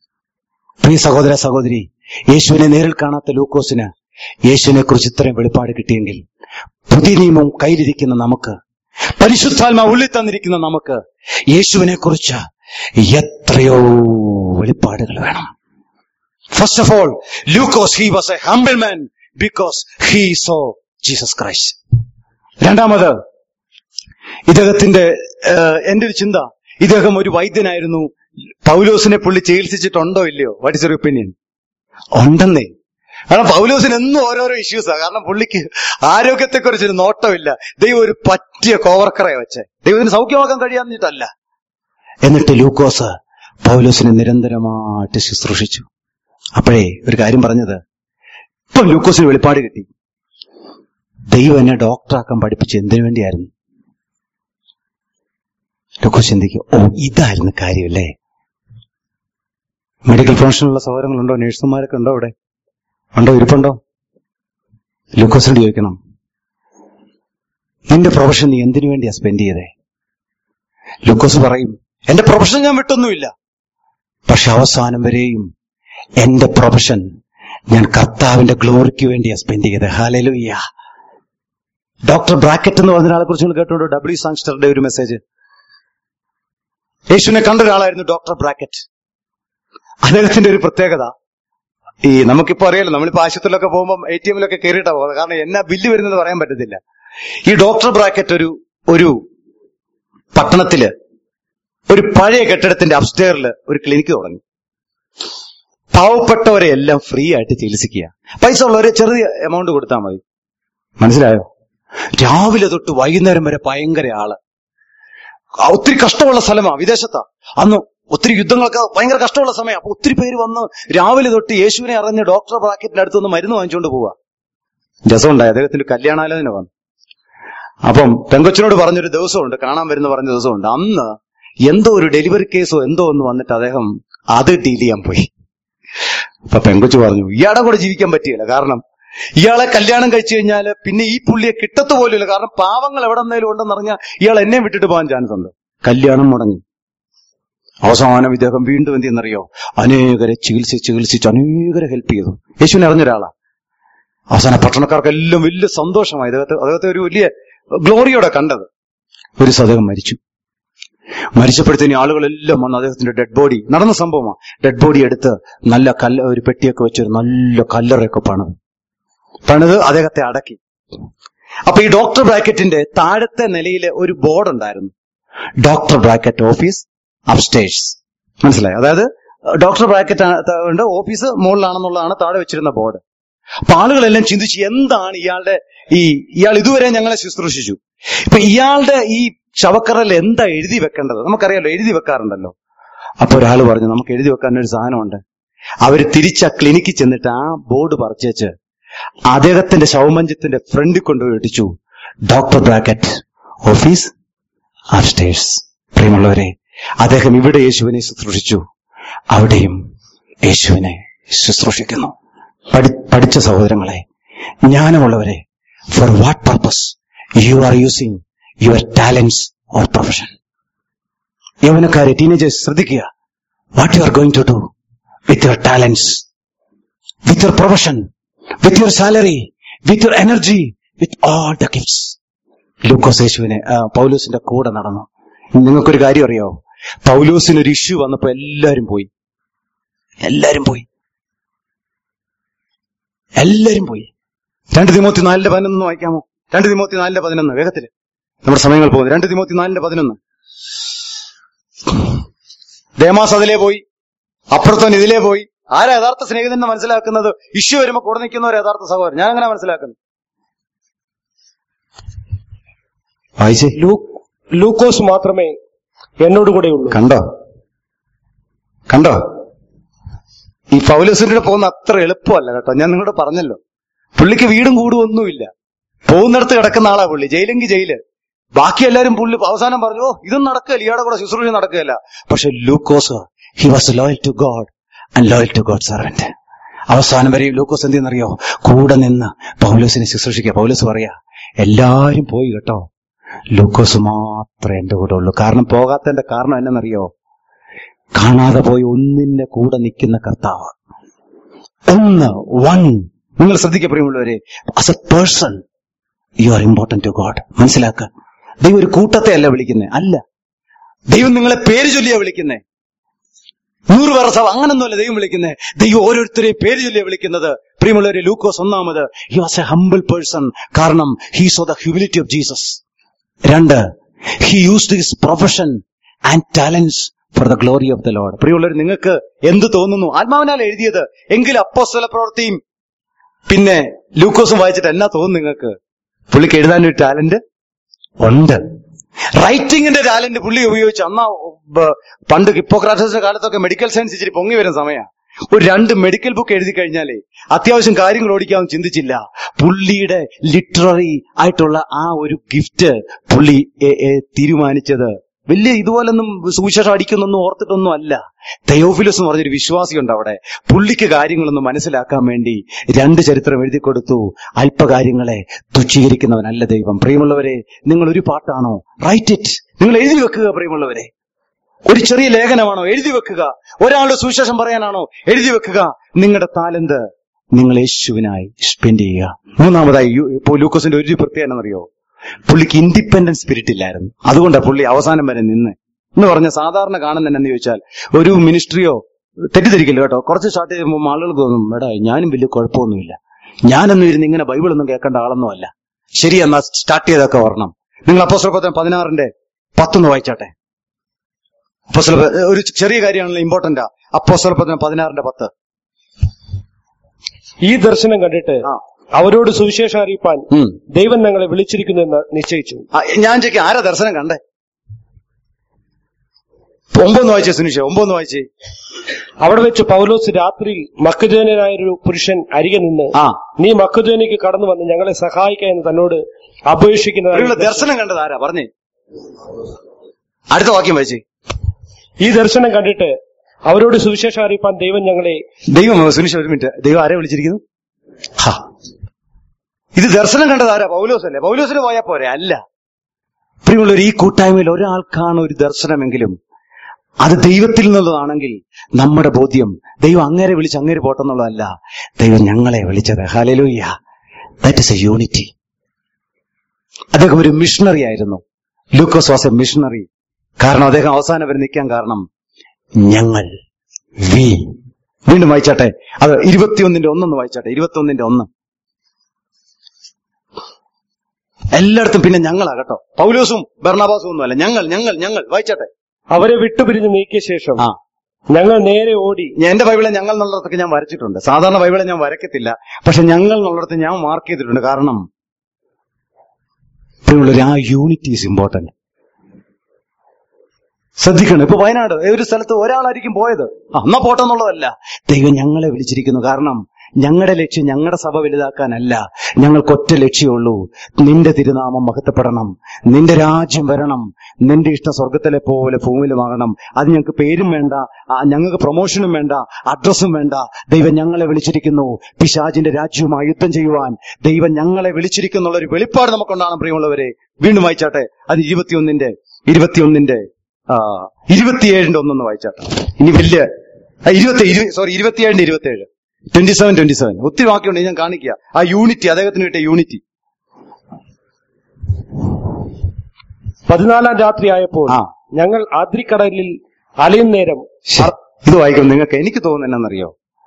പ്രിയ സഹോദര സഹോദരി യേശുവിനെ നേരിൽ കാണാത്ത ലൂക്കോസിന് യേശുവിനെ കുറിച്ച് ഇത്രയും വെളിപ്പാട് കിട്ടിയെങ്കിൽ പുതിയ നിയമം കയ്യിലിരിക്കുന്ന നമുക്ക് പരിശുദ്ധാത്മാ ഉള്ളിൽ തന്നിരിക്കുന്ന നമുക്ക് യേശുവിനെ കുറിച്ച് എത്രയോ വെളിപ്പാടുകൾ വേണം first of all Lukose he was a humble man because he saw Jesus Christ രണ്ടാമത് ഇദ്ദേഹത്തിന്റെ ഏഹ്, എന്റെ ഒരു ചിന്ത ഇദ്ദേഹം ഒരു വൈദ്യനായിരുന്നു പൗലോസിനെ പുള്ളി ചികിത്സിച്ചിട്ടുണ്ടോ ഇല്ലയോ വാട്ട് ഇസ് യുവർ ഒപ്പീനിയൻ ഉണ്ടെന്നേ കാരണം പൗലോസിന് എന്നും ഓരോരോ ഇഷ്യൂസാ കാരണം പുള്ളിക്ക് ആരോഗ്യത്തെക്കുറിച്ച് ഒരു നോട്ടമില്ല ദൈവം ഒരു പറ്റിയ കോവർക്കറെ വെച്ച് ദൈവത്തിന് സൗഖ്യമാക്കാൻ കഴിയാന്നിട്ടല്ല എന്നിട്ട് ലൂക്കോസ് പൗലോസിനെ നിരന്തരമായിട്ട് ശുശ്രൂഷിച്ചു അപ്പോഴേ ഒരു കാര്യം പറഞ്ഞത് ഇപ്പൊ ലൂക്കോസിന് വെളിപ്പാട് കിട്ടി ദൈവം എന്നെ ഡോക്ടറാക്കാൻ പഠിപ്പിച്ച് എന്തിനു വേണ്ടിയായിരുന്നു ലൂക്കോസ് ചിന്തിക്കും ഓ ഇതായിരുന്നു കാര്യമല്ലേ മെഡിക്കൽ പ്രൊഫഷനുള്ള സൗകര്യങ്ങളുണ്ടോ നഴ്സുമാരൊക്കെ ഉണ്ടോ ഇവിടെ ഉണ്ടോ ഇരിപ്പുണ്ടോ ലൂക്കോസിനോട് ചോദിക്കണം നിന്റെ പ്രൊഫഷൻ നീ എന്തിനു വേണ്ടിയാ സ്പെൻഡ് ചെയ്തേ ലൂക്കോസ് പറയും എന്റെ പ്രൊഫഷൻ ഞാൻ വിട്ടൊന്നുമില്ല പക്ഷെ അവസാനം വരെയും എന്റെ പ്രൊഫഷൻ ഞാൻ കർത്താവിന്റെ ഗ്ലോറിക്ക് വേണ്ടിയാ സ്പെൻഡ് ചെയ്തത് ഹാലലുയ്യ ഡോക്ടർ ബ്രാക്കറ്റ് എന്ന് പറഞ്ഞ ആളെ കുറിച്ച് നിങ്ങൾ കേട്ടോ ഡബ്ല്യു സാങ്സ്റ്ററുടെ ഒരു മെസ്സേജ് യേശുവിനെ കണ്ട ഒരാളായിരുന്നു ഡോക്ടർ ബ്രാക്കറ്റ് അദ്ദേഹത്തിന്റെ ഒരു പ്രത്യേകത ഈ നമുക്കിപ്പോ അറിയാലോ നമ്മളിപ്പോ ആശുപത്രിയിലൊക്കെ പോകുമ്പോൾ എ ടി എമ്മിലൊക്കെ കയറിയിട്ടാ പോകുന്നത് കാരണം എന്നാ ബില്ല് വരുന്നത് പറയാൻ പറ്റത്തില്ല ഈ ഡോക്ടർ ബ്രാക്കറ്റ് ഒരു ഒരു പട്ടണത്തില് ഒരു പഴയ കെട്ടിടത്തിന്റെ അപ്സ്റ്റേറിൽ ഒരു ക്ലിനിക്ക് തുടങ്ങി പാവപ്പെട്ടവരെ എല്ലാം ഫ്രീ ആയിട്ട് ചികിത്സിക്കുക പൈസ ഉള്ളവരെ ചെറിയ എമൗണ്ട് കൊടുത്താൽ മതി മനസ്സിലായോ രാവിലെ തൊട്ട് വൈകുന്നേരം വരെ ഭയങ്കര ആള് ആ, ഒത്തിരി കഷ്ടമുള്ള സ്ഥലമാ വിദേശത്താ അന്ന് ഒത്തിരി യുദ്ധങ്ങളൊക്കെ ഭയങ്കര കഷ്ടമുള്ള സമയം അപ്പൊ ഒത്തിരി പേര് വന്ന് രാവിലെ തൊട്ട് യേശുവിനെ അറിഞ്ഞ് ഡോക്ടർ ബ്രാക്കറ്റിന്റെ അടുത്ത് നിന്ന് മരുന്ന് വാങ്ങിച്ചുകൊണ്ട് പോവാ രസമുണ്ടായി അദ്ദേഹത്തിന്റെ കല്യാണാലോചന വന്നു അപ്പം പെങ്കൊച്ചിനോട് പറഞ്ഞൊരു ദിവസമുണ്ട് കാണാൻ വരുന്ന പറഞ്ഞ ദിവസമുണ്ട് അന്ന് എന്തോ ഒരു ഡെലിവറി കേസോ എന്തോ ഒന്ന് വന്നിട്ട് അദ്ദേഹം അത് ഡീൽ ചെയ്യാൻ പോയി അപ്പൊ പെങ്കൊച്ചു പറഞ്ഞു ഇയാടെ കൂടെ ജീവിക്കാൻ പറ്റിയില്ല കാരണം ഇയാളെ കല്യാണം കഴിച്ചു കഴിഞ്ഞാൽ പിന്നെ ഈ പുള്ളിയെ കിട്ടത്തു പോലുമില്ല കാരണം പാവങ്ങൾ എവിടെ നിന്നേലും ഉണ്ടെന്ന് അറിഞ്ഞാൽ ഇയാൾ എന്നെ വിട്ടിട്ട് പോകാൻ ചാൻസ് ഉണ്ട് കല്യാണം മുടങ്ങി അവസാനം ഇദ്ദേഹം വീണ്ടും എന്ത് ചെയ്യുന്നറിയോ അനേകരെ ചികിത്സിച്ച് ചികിത്സിച്ച് അനേകരെ ഹെൽപ്പ് ചെയ്തു യേശുവിനെ അറിഞ്ഞ ഒരാളാ അവസാന പട്ടണക്കാർക്കെല്ലാം വലിയ സന്തോഷമായി അദ്ദേഹത്തെ അദ്ദേഹത്തെ ഒരു വലിയ ഗ്ലോറിയോടെ കണ്ടത് ഒരു ദിവസം അദ്ദേഹം മരിച്ചു മരിച്ചപ്പോഴത്തേന് ആളുകളെല്ലാം വന്ന് അദ്ദേഹത്തിന്റെ ഡെഡ് ബോഡി നടന്ന സംഭവമാണ് ഡെഡ് ബോഡി എടുത്ത് നല്ല കല്ല് ഒരു പെട്ടിയൊക്കെ വെച്ച് ഒരു നല്ല കല്ലറയൊക്കെ പണിത് പണിത് അദ്ദേഹത്തെ അടക്കി അപ്പൊ ഈ ഡോക്ടർ ബ്രാക്കറ്റിന്റെ താഴത്തെ നിലയിൽ ഒരു ബോർഡ് ഉണ്ടായിരുന്നു ഡോക്ടർ ബ്രാക്കറ്റ് ഓഫീസ് അപ്സ്റ്റേഴ്സ് മനസ്സിലായി അതായത് ഡോക്ടർ ബ്രാക്കറ്റ് ഉണ്ട് ഓഫീസ് മുകളിലാണെന്നുള്ളതാണ് താഴെ വെച്ചിരുന്ന ബോർഡ് അപ്പൊ ആളുകളെല്ലാം ചിന്തിച്ച് എന്താണ് ഇയാളുടെ ഈ ഇയാൾ ഇതുവരെ ഞങ്ങളെ ശുശ്രൂഷിച്ചു ഇപ്പൊ ഇയാളുടെ ഈ ശവക്കറയിൽ എന്താ എഴുതി വെക്കേണ്ടത് നമുക്കറിയാലോ എഴുതി വെക്കാറുണ്ടല്ലോ അപ്പൊ ഒരാൾ പറഞ്ഞു നമുക്ക് എഴുതി വെക്കാൻ ഒരു സാധനമുണ്ട് അവര് തിരിച്ച ക്ലിനിക്കിൽ ചെന്നിട്ട് ആ ബോർഡ് പറിച്ചേച്ച് അദ്ദേഹത്തിന്റെ ശവമഞ്ചത്തിന്റെ ഫ്രണ്ടിൽ കൊണ്ടുപോയി ഇടിച്ചു ഡോക്ടർ ബ്രാക്കറ്റ് ഓഫീസ് അപ്സ്റ്റേഴ്സ് പ്രിയമുള്ളവരെ അദ്ദേഹം ഇവിടെ യേശുവിനെ ശുശ്രൂഷിച്ചു അവിടെയും യേശുവിനെ ശുശ്രൂഷിക്കുന്നു പഠി- പഠിച്ച സഹോദരങ്ങളെ ജ്ഞാനമുള്ളവരെ for what purpose you are using your talents or profession യൗവനക്കാരെ ടീനേജേഴ്സ് ശ്രദ്ധിക്കുക what you are going to do with your talents with your profession with your salary with your energy with all the gifts Lukose യേശുവിനെ ആ, പൗലോസിന്റെ കൂടെ നടന്നു നിങ്ങൾക്കൊരു കാര്യം അറിയോ പൗലോസിന് ഒരു ഇഷ്യൂ വന്നപ്പോ എല്ലാരും പോയി എല്ലാരും പോയി എല്ലാരും പോയി രണ്ട് തിമോത്തി നാലിന്റെ പതിനൊന്ന് വായിക്കാമോ രണ്ട് തിമോത്തി നാലിന്റെ പതിനൊന്ന് വേഗത്തില് നമ്മുടെ സമയങ്ങൾ പോകുന്നു രണ്ട് തിമോത്തി നാലിന്റെ പതിനൊന്ന് ദേമാസ് അതിലേ പോയി അപ്പുറത്തോൻ ഇതിലേ പോയി ആരാ യഥാർത്ഥ സ്നേഹിതനെ മനസ്സിലാക്കുന്നത് ഇഷ്യൂ വരുമ്പോ കൂടെ നിൽക്കുന്നവർ യഥാർത്ഥ സഹോദരൻ ഞാൻ അങ്ങനെ മനസ്സിലാക്കുന്നു വായിച്ചേ ലൂ- ലൂക്കോസ് മാത്രമേ എന്നോട് കൂടെയുള്ളൂ കണ്ടോ കണ്ടോ ഈ പൗലസിന്റെ കൂടെ പോകുന്ന അത്ര എളുപ്പമല്ല കേട്ടോ ഞാൻ നിങ്ങളോട് പറഞ്ഞല്ലോ പുള്ളിക്ക് വീടും കൂടും ഒന്നുമില്ല പോകുന്നിടത്ത് കിടക്കുന്ന ആളാ പുള്ളി ജയിലെങ്കിൽ ജയില് ബാക്കി എല്ലാരും പുള്ളി അവസാനം പറഞ്ഞു ഓ ഇതൊന്നും നടക്കുകയില്ല ഇയാളുടെ കൂടെ ശുശ്രൂഷ നടക്കുകയില്ല പക്ഷെ Lukose he was loyal to God and loyal to God servant അവസാനം വരെ ലൂക്കോസ് എന്ത് ചെയ്യുന്നറിയോ കൂടെ നിന്ന് പൗലോസിനെ ശുശ്രൂഷിക്കുക പൗലോസ് പറയാ എല്ലാരും പോയി കേട്ടോ ലൂക്കോസ് മാത്രമേ എന്റെ കൂടെ ഉള്ളൂ കാരണം പോകാത്തതിന്റെ കാരണം എന്നറിയോ കാണാതെ പോയി ഒന്നിന്റെ കൂടെ നിൽക്കുന്ന കർത്താവ് ഒന്ന് വൺ നിങ്ങൾ ശ്രദ്ധിക്കുക പ്രിയമുള്ളവരെ as a person you are important to God മനസ്സിലാക്കുക ദൈവം ഒരു കൂട്ടത്തെ അല്ല വിളിക്കുന്നത് അല്ല ദൈവം നിങ്ങളെ പേര് ചൊല്ലിയാ വിളിക്കുന്നേ നൂറ് പേർ സഭ അങ്ങനൊന്നുമല്ല ദൈവം വിളിക്കുന്നത് ദൈവം ഓരോരുത്തരെയും പേര് ചൊല്ലിയാ വിളിക്കുന്നത് പ്രിയമുള്ളവരെ ലൂക്കോസ് ഒന്നാമത് he was a humble person കാരണം he saw the humility of Jesus രണ്ട് he used his profession and talents for the glory of the Lord പ്രിയമുള്ളവർ നിങ്ങൾക്ക് എന്ത് തോന്നുന്നു ആത്മാവിനാൽ എഴുതിയത് എങ്കിൽ അപ്പോസ്തല പ്രവൃത്തിയും പിന്നെ ലൂക്കോസും വായിച്ചിട്ട് എന്നാ തോന്നുന്നു നിങ്ങൾക്ക് പുള്ളിക്ക് എഴുതാനൊരു ടാലന്റ് ഉണ്ട് റൈറ്റിംഗിന്റെ ടാലന്റ് പുള്ളി ഉപയോഗിച്ച് അന്നാ ബ- പണ്ട് ഹിപ്പോക്രാറ്റസിന്റെ കാലത്തൊക്കെ മെഡിക്കൽ സയൻസ് ഇച്ചിരി പൊങ്ങി വരുന്ന സമയമാണ് ഒരു രണ്ട് മെഡിക്കൽ ബുക്ക് എഴുതി കഴിഞ്ഞാലേ അത്യാവശ്യം കാര്യങ്ങൾ ഓടിക്കാമെന്ന് ചിന്തിച്ചില്ല പുള്ളിയുടെ ലിറ്റററി ആയിട്ടുള്ള ആ ഒരു ഗിഫ്റ്റ് പുള്ളി എ- എ തീരുമാനിച്ചത് വലിയ ഇതുപോലൊന്നും സുവിശേഷം അടിക്കുന്നൊന്നും ഓർത്തിട്ടൊന്നും അല്ല തെയോഫിലസ് എന്ന് പറഞ്ഞൊരു വിശ്വാസിയുണ്ട് അവിടെ പുള്ളിക്ക് കാര്യങ്ങളൊന്ന് മനസ്സിലാക്കാൻ വേണ്ടി രണ്ട് ചരിത്രം എഴുതി കൊടുത്തു അല്പകാര്യങ്ങളെ തുച്ഛീകരിക്കുന്നവനല്ല ദൈവം പ്രിയമുള്ളവരെ നിങ്ങൾ ഒരു പാട്ടാണോ റൈറ്റ് ഇറ്റ് നിങ്ങൾ എഴുതി വെക്കുക പ്രിയമുള്ളവരെ ഒരു ചെറിയ ലേഖനമാണോ എഴുതി വെക്കുക ഒരാളുടെ സുവിശേഷം പറയാനാണോ എഴുതി വെക്കുക നിങ്ങളുടെ താലന്ത് നിങ്ങൾ യേശുവിനായി സ്പെൻഡ് ചെയ്യുക മൂന്നാമതായി യു- ഇപ്പോ ലൂക്കോസിന്റെ ഒരു പ്രത്യേകത എന്നറിയോ പുള്ളിക്ക് ഇൻഡിപെൻഡന്റ് സ്പിരിറ്റ് ഇല്ലായിരുന്നു അതുകൊണ്ടാണ് പുള്ളി അവസാനം വരെ നിന്ന് എന്ന് പറഞ്ഞ സാധാരണ കാണുന്നതെന്നു ചോദിച്ചാൽ ഒരു മിനിസ്ട്രിയോ തെറ്റിദ്ധരിക്കില്ല കേട്ടോ കുറച്ച് സ്റ്റാർട്ട് ചെയ്യുമ്പോൾ ആളുകൾക്ക് തോന്നും എടാ ഞാനും വലിയ കുഴപ്പമൊന്നുമില്ല ഞാനൊന്നും ഇരുന്ന് ഇങ്ങനെ ബൈബിളൊന്നും കേൾക്കേണ്ട ആളൊന്നും അല്ല ശരി എന്നാ സ്റ്റാർട്ട് ചെയ്തൊക്കെ വരണം നിങ്ങൾ അപ്പോസ്തലപത്രം പതിനാറിന്റെ പത്തൊന്ന് വായിച്ചാട്ടെ അപ്പോസ്തല ഒരു ചെറിയ കാര്യമാണല്ലോ ഇമ്പോർട്ടന്റാ അപ്പോസ്തലപത്രം പതിനാറിന്റെ പത്ത് ഈ ദർശനം കണ്ടിട്ട് ആ. അവരോട് സുവിശേഷം അറിയിപ്പാൻ ഉം. ദൈവം ഞങ്ങളെ വിളിച്ചിരിക്കുന്നുവെന്ന് നിശ്ചയിച്ചു ആ, ഞാൻ ചോദിക്കാം ആരാ ദർശനം കണ്ടേ ഒമ്പതൊന്ന് വായിച്ചേ സുനിഷ ഒമ്പതൊന്ന് വായിച്ചേ അവിടെ വെച്ച് പൗലോസ് രാത്രിയിൽ മക്കജോനായൊരു പുരുഷൻ അരികെ നിന്ന് ആ നീ മക്കജോനിക്ക് കടന്നു വന്ന് ഞങ്ങളെ സഹായിക്കുക എന്ന് തന്നോട് ഇവരുടെ അപേക്ഷിക്കുന്നതായി ദർശനം കണ്ടത് ആരാ പറഞ്ഞേ അടുത്ത വാക്യം വായിച്ചേ ഈ ദർശനം കണ്ടിട്ട് അവരോട് സുവിശേഷം അറിയിപ്പാൻ ദൈവം ഞങ്ങളെ ദൈവം സുനിഷ ഒരു മിനിറ്റ് ദൈവം ആരെ വിളിച്ചിരിക്കുന്നു ഹാ. ഇത് ദർശനം കണ്ടത് ആരാ പൗലോസ് അല്ലേ പൗലോസിന് പോയാ പോരെ അല്ല പ്രിയമുള്ളവർ ഈ കൂട്ടായ്മയിൽ ഒരാൾക്കാണ് ഒരു ദർശനമെങ്കിലും അത് ദൈവത്തിൽ നിന്നുള്ളതാണെങ്കിൽ നമ്മുടെ ബോധ്യം ദൈവം അങ്ങേരെ വിളിച്ച് അങ്ങേര് പോട്ടെന്നുള്ളതല്ല ദൈവം ഞങ്ങളെ വിളിച്ചത് ഹലലൂയ്യ ദാറ്റ് ഇസ് എ യൂണിറ്റി അദ്ദേഹം ഒരു മിഷണറി ആയിരുന്നു ലൂക്കോസ് വാസ് എ മിഷണറി കാരണം അദ്ദേഹം അവസാനം വരെ നിൽക്കാൻ കാരണം ഞങ്ങൾ വി വീണ്ടും വായിച്ചാട്ടെ അത് ഇരുപത്തിയൊന്നിന്റെ ഒന്നൊന്ന് വായിച്ചാട്ടെ ഇരുപത്തിയൊന്നിന്റെ ഒന്ന് എല്ലായിടത്തും പിന്നെ ഞങ്ങളാ കേട്ടോ പൗലോസും ഭരണാഭാസും ഒന്നുമല്ല ഞങ്ങൾ ഞങ്ങൾ ഞങ്ങൾ വായിച്ചാട്ടെ അവരെ വിട്ടുപിരിഞ്ഞ് നീക്കിയ ശേഷം ആ ഞങ്ങൾ നേരെ ഓടി ഞാൻ എന്റെ ബൈബിളെ ഞങ്ങൾ എന്നുള്ളിടത്തൊക്കെ ഞാൻ വരച്ചിട്ടുണ്ട് സാധാരണ ബൈബിളെ ഞാൻ വരക്കത്തില്ല പക്ഷെ ഞങ്ങൾ എന്നുള്ളിടത്ത് ഞാൻ മാർക്ക് ചെയ്തിട്ടുണ്ട് കാരണം പ്രിയമുള്ളവരെ, ആ യൂണിറ്റി ഈസ് ഇമ്പോർട്ടന്റ് ശ്രദ്ധിക്കണം ഇപ്പൊ വയനാട് ഒരു സ്ഥലത്ത് ഒരാളായിരിക്കും പോയത് ആ, എന്നാ പോട്ടെ എന്നുള്ളതല്ല ദൈവം ഞങ്ങളെ വിളിച്ചിരിക്കുന്നു കാരണം ഞങ്ങളുടെ ലക്ഷ്യം ഞങ്ങളുടെ സഭ വലുതാക്കാനല്ല ഞങ്ങൾക്ക് ഒറ്റ ലക്ഷ്യമുള്ളൂ നിന്റെ തിരുനാമം മഹത്വപ്പെടണം നിന്റെ രാജ്യം വരണം നിന്റെ ഇഷ്ടം സ്വർഗത്തിലെ പോലെ ഭൂമിയിലുമാകണം അത് ഞങ്ങൾക്ക് പേരും വേണ്ട ആ, ഞങ്ങൾക്ക് പ്രൊമോഷനും വേണ്ട അഡ്രസ്സും വേണ്ട ദൈവം ഞങ്ങളെ വിളിച്ചിരിക്കുന്നു പിശാജിന്റെ രാജ്യവുമായി യുദ്ധം ചെയ്യുവാൻ ദൈവം ഞങ്ങളെ വിളിച്ചിരിക്കുന്നുള്ള ഒരു വെളിപ്പാട് നമുക്കുണ്ടാകണം പ്രിയമുള്ളവരെ വീണ്ടും വായിച്ചാട്ടെ അത് ഇരുപത്തിയൊന്നിന്റെ ഇരുപത്തിയൊന്നിന്റെ ആ, ഇരുപത്തിയേഴിന്റെ ഒന്നൊന്ന് വായിച്ചാട്ടെ ഇനി വലിയ ആ, ഇരുപത്തി സോറി ഇരുപത്തിയേഴിന്റെ ഇരുപത്തിയേഴ് ട്വന്റി സെവൻ ട്വന്റി സെവൻ ഒത്തിരി വാക്യമുണ്ട് ഞാൻ കാണിക്കുക ആ യൂണിറ്റി അദ്ദേഹത്തിന് കിട്ടിയ യൂണിറ്റി പതിനാലാം രാത്രി ആയപ്പോൾ ആ. ഞങ്ങൾ ആദ്രിക്കടലിൽ അലയും നേരം ശ്ശെ, ഇത് വായിക്കും നിങ്ങൾക്ക് എനിക്ക് തോന്നുന്നത് എന്നാണെന്നറിയോ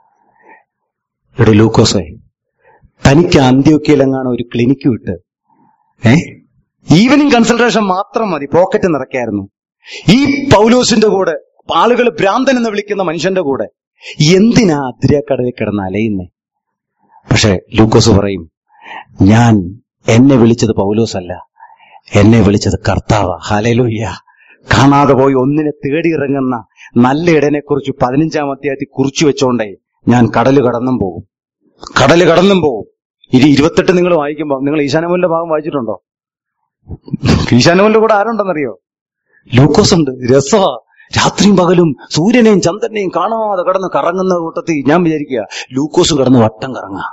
ഇവിടെ ലൂക്കോസേ തനിക്ക് അന്ത്യോക്കിയിലെങ്ങാണ് ഒരു ക്ലിനിക്ക് വിട്ട് ഏ ഈവനിങ് കൺസൾട്ടേഷൻ മാത്രം മതി പോക്കറ്റ് നിറയ്ക്കായിരുന്നു ഈ പൗലോസിന്റെ കൂടെ ആളുകൾ ഭ്രാന്തൻ എന്ന് വിളിക്കുന്ന മനുഷ്യന്റെ കൂടെ എന്തിനാ അതിരക്കടലിൽ കിടന്ന് അലയുന്നേ പക്ഷെ ലൂക്കോസ് പറയും ഞാൻ എന്നെ വിളിച്ചത് പൗലോസല്ല എന്നെ വിളിച്ചത് കർത്താവ ഹലലുയ്യ കാണാതെ പോയി ഒന്നിനെ തേടി ഇറങ്ങുന്ന നല്ല ഇടനെ കുറിച്ച് പതിനഞ്ചാം അധ്യായത്തിൽ കുറിച്ചു വെച്ചോണ്ടേ ഞാൻ കടല് കടന്നും പോകും കടല് കടന്നും പോകും ഇനി ഇരുപത്തെട്ട് നിങ്ങൾ വായിക്കുമ്പോൾ നിങ്ങൾ ഈശാനമൂലിന്റെ ഭാഗം വായിച്ചിട്ടുണ്ടോ ഈശാനമൂലിന്റെ കൂടെ ആരുണ്ടെന്നറിയോ ലൂക്കോസ് ഉണ്ട് രസമാ രാത്രിയും പകലും സൂര്യനെയും ചന്ദ്രനെയും കാണാതെ കടന്ന് കറങ്ങുന്ന കൂട്ടത്തിൽ ഞാൻ വിചാരിക്കുക ലൂക്കോസ് കടന്ന് വട്ടം കറങ്ങാ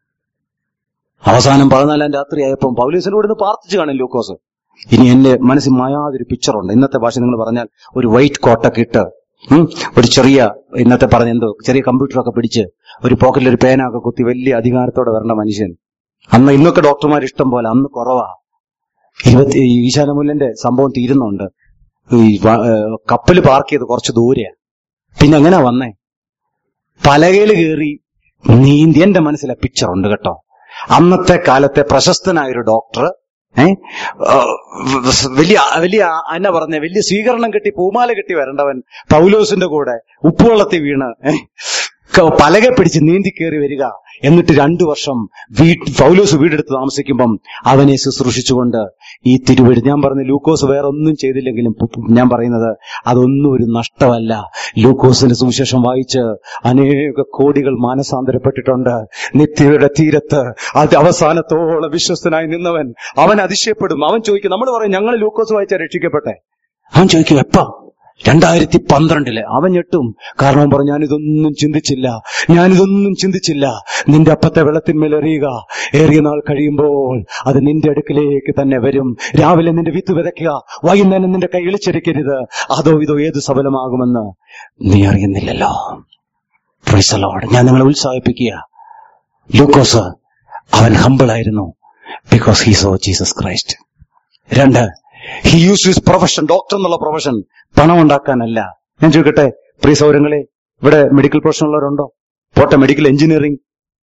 അവസാനം പതിനാലാം രാത്രി ആയപ്പോൾ പൗലീസിന്റെ കൂടെ നിന്ന് പ്രാർത്ഥിച്ചു കാണും ലൂക്കോസ് ഇനി എന്റെ മനസ്സിൽ മായാതൊരു പിക്ചറുണ്ട് ഇന്നത്തെ ഭാഷ നിങ്ങൾ പറഞ്ഞാൽ ഒരു വൈറ്റ് കോട്ടൊക്കെ ഇട്ട് ഉം, ഒരു ചെറിയ ഇന്നത്തെ പറഞ്ഞ എന്തോ ചെറിയ കമ്പ്യൂട്ടറൊക്കെ പിടിച്ച് ഒരു പോക്കറ്റിൽ ഒരു പേനൊക്കെ കുത്തി വലിയ അധികാരത്തോടെ വരേണ്ട മനുഷ്യൻ അന്ന് ഇന്നൊക്കെ ഡോക്ടർമാർ ഇഷ്ടം പോലെ അന്ന് കുറവാ ഇരുപത്തി ഈശാനമുല്ലന്റെ സംഭവം തീരുന്നുണ്ട് ഈ കപ്പൽ പാർക്ക് ചെയ്ത് കുറച്ച് ദൂരെയാ പിന്നെ എങ്ങനെ വന്നേ പലകയിൽ കയറി നീന്തി എന്റെ മനസ്സിലെ പിക്ചർ ഉണ്ട് കേട്ടോ അന്നത്തെ കാലത്തെ പ്രശസ്തനായ ഒരു ഡോക്ടർ ഏ ആ, വലിയ വലിയ എന്നാ പറഞ്ഞ വലിയ സ്വീകരണം കെട്ടി പൂമാല കെട്ടി വരേണ്ടവൻ പൗലോസിന്റെ കൂടെ ഉപ്പുവെള്ളത്തിൽ വീണ് ഏ, ക- പലകെ പിടിച്ച് നീന്തി കയറി വരിക എന്നിട്ട് രണ്ടു വർഷം വീട്ട് പൗലോസ് വീടെടുത്ത് താമസിക്കുമ്പം അവനെ ശുശ്രൂഷിച്ചുകൊണ്ട് ഈ തിരുവഴി ഞാൻ പറഞ്ഞ ലൂക്കോസ് വേറെ ഒന്നും ചെയ്തില്ലെങ്കിലും പു- പു- ഞാൻ പറയുന്നത് അതൊന്നും ഒരു നഷ്ടമല്ല ലൂക്കോസിന്റെ സുവിശേഷം വായിച്ച് അനേക കോടികൾ മാനസാന്തരപ്പെട്ടിട്ടുണ്ട് നിത്യയുടെ തീരത്ത് അത് അവസാനത്തോളം വിശ്വസ്തനായി നിന്നവൻ അവൻ അതിശയപ്പെടും അവൻ ചോദിക്കും നമ്മൾ പറയും ഞങ്ങൾ ലൂക്കോസ് വായിച്ചാൽ രക്ഷിക്കപ്പെട്ടെ അവൻ ചോദിക്കും എപ്പോ രണ്ടായിരത്തി പന്ത്രണ്ടില് അവൻ ഞെട്ടും കാരണം അവൻ പറഞ്ഞു ഞാനിതൊന്നും ചിന്തിച്ചില്ല ഞാനിതൊന്നും ചിന്തിച്ചില്ല നിന്റെ അപ്പത്തെ വെള്ളത്തിന്മേൽ എറിയുക ഏറിയ നാൾ കഴിയുമ്പോൾ അത് നിന്റെ അടുക്കിലേക്ക് തന്നെ വരും രാവിലെ നിന്റെ വിത്ത് വിതയ്ക്കുക വൈകുന്നേരം നിന്റെ കൈ ഇളിച്ചെടുക്കരുത് അതോ ഇതോ ഏത് സഫലമാകുമെന്ന് നീ അറിയുന്നില്ലല്ലോ Praise the Lord. ഞാൻ നിങ്ങളെ ഉത്സാഹിപ്പിക്കുക ലൂക്കോസ് അവൻ ഹമ്പിളായിരുന്നു because he saw Jesus Christ രണ്ട് he use his profession doctor എന്നുള്ള പ്രൊഫഷൻ പണം ഉണ്ടാക്കാനല്ല ഞാൻ ചോദിക്കട്ടെ പ്രിയ സൗരങ്ങളെ ഇവിടെ മെഡിക്കൽ പ്രൊഫഷൻ ഉള്ളവരുണ്ടോ പോട്ടെ മെഡിക്കൽ എഞ്ചിനീയറിംഗ്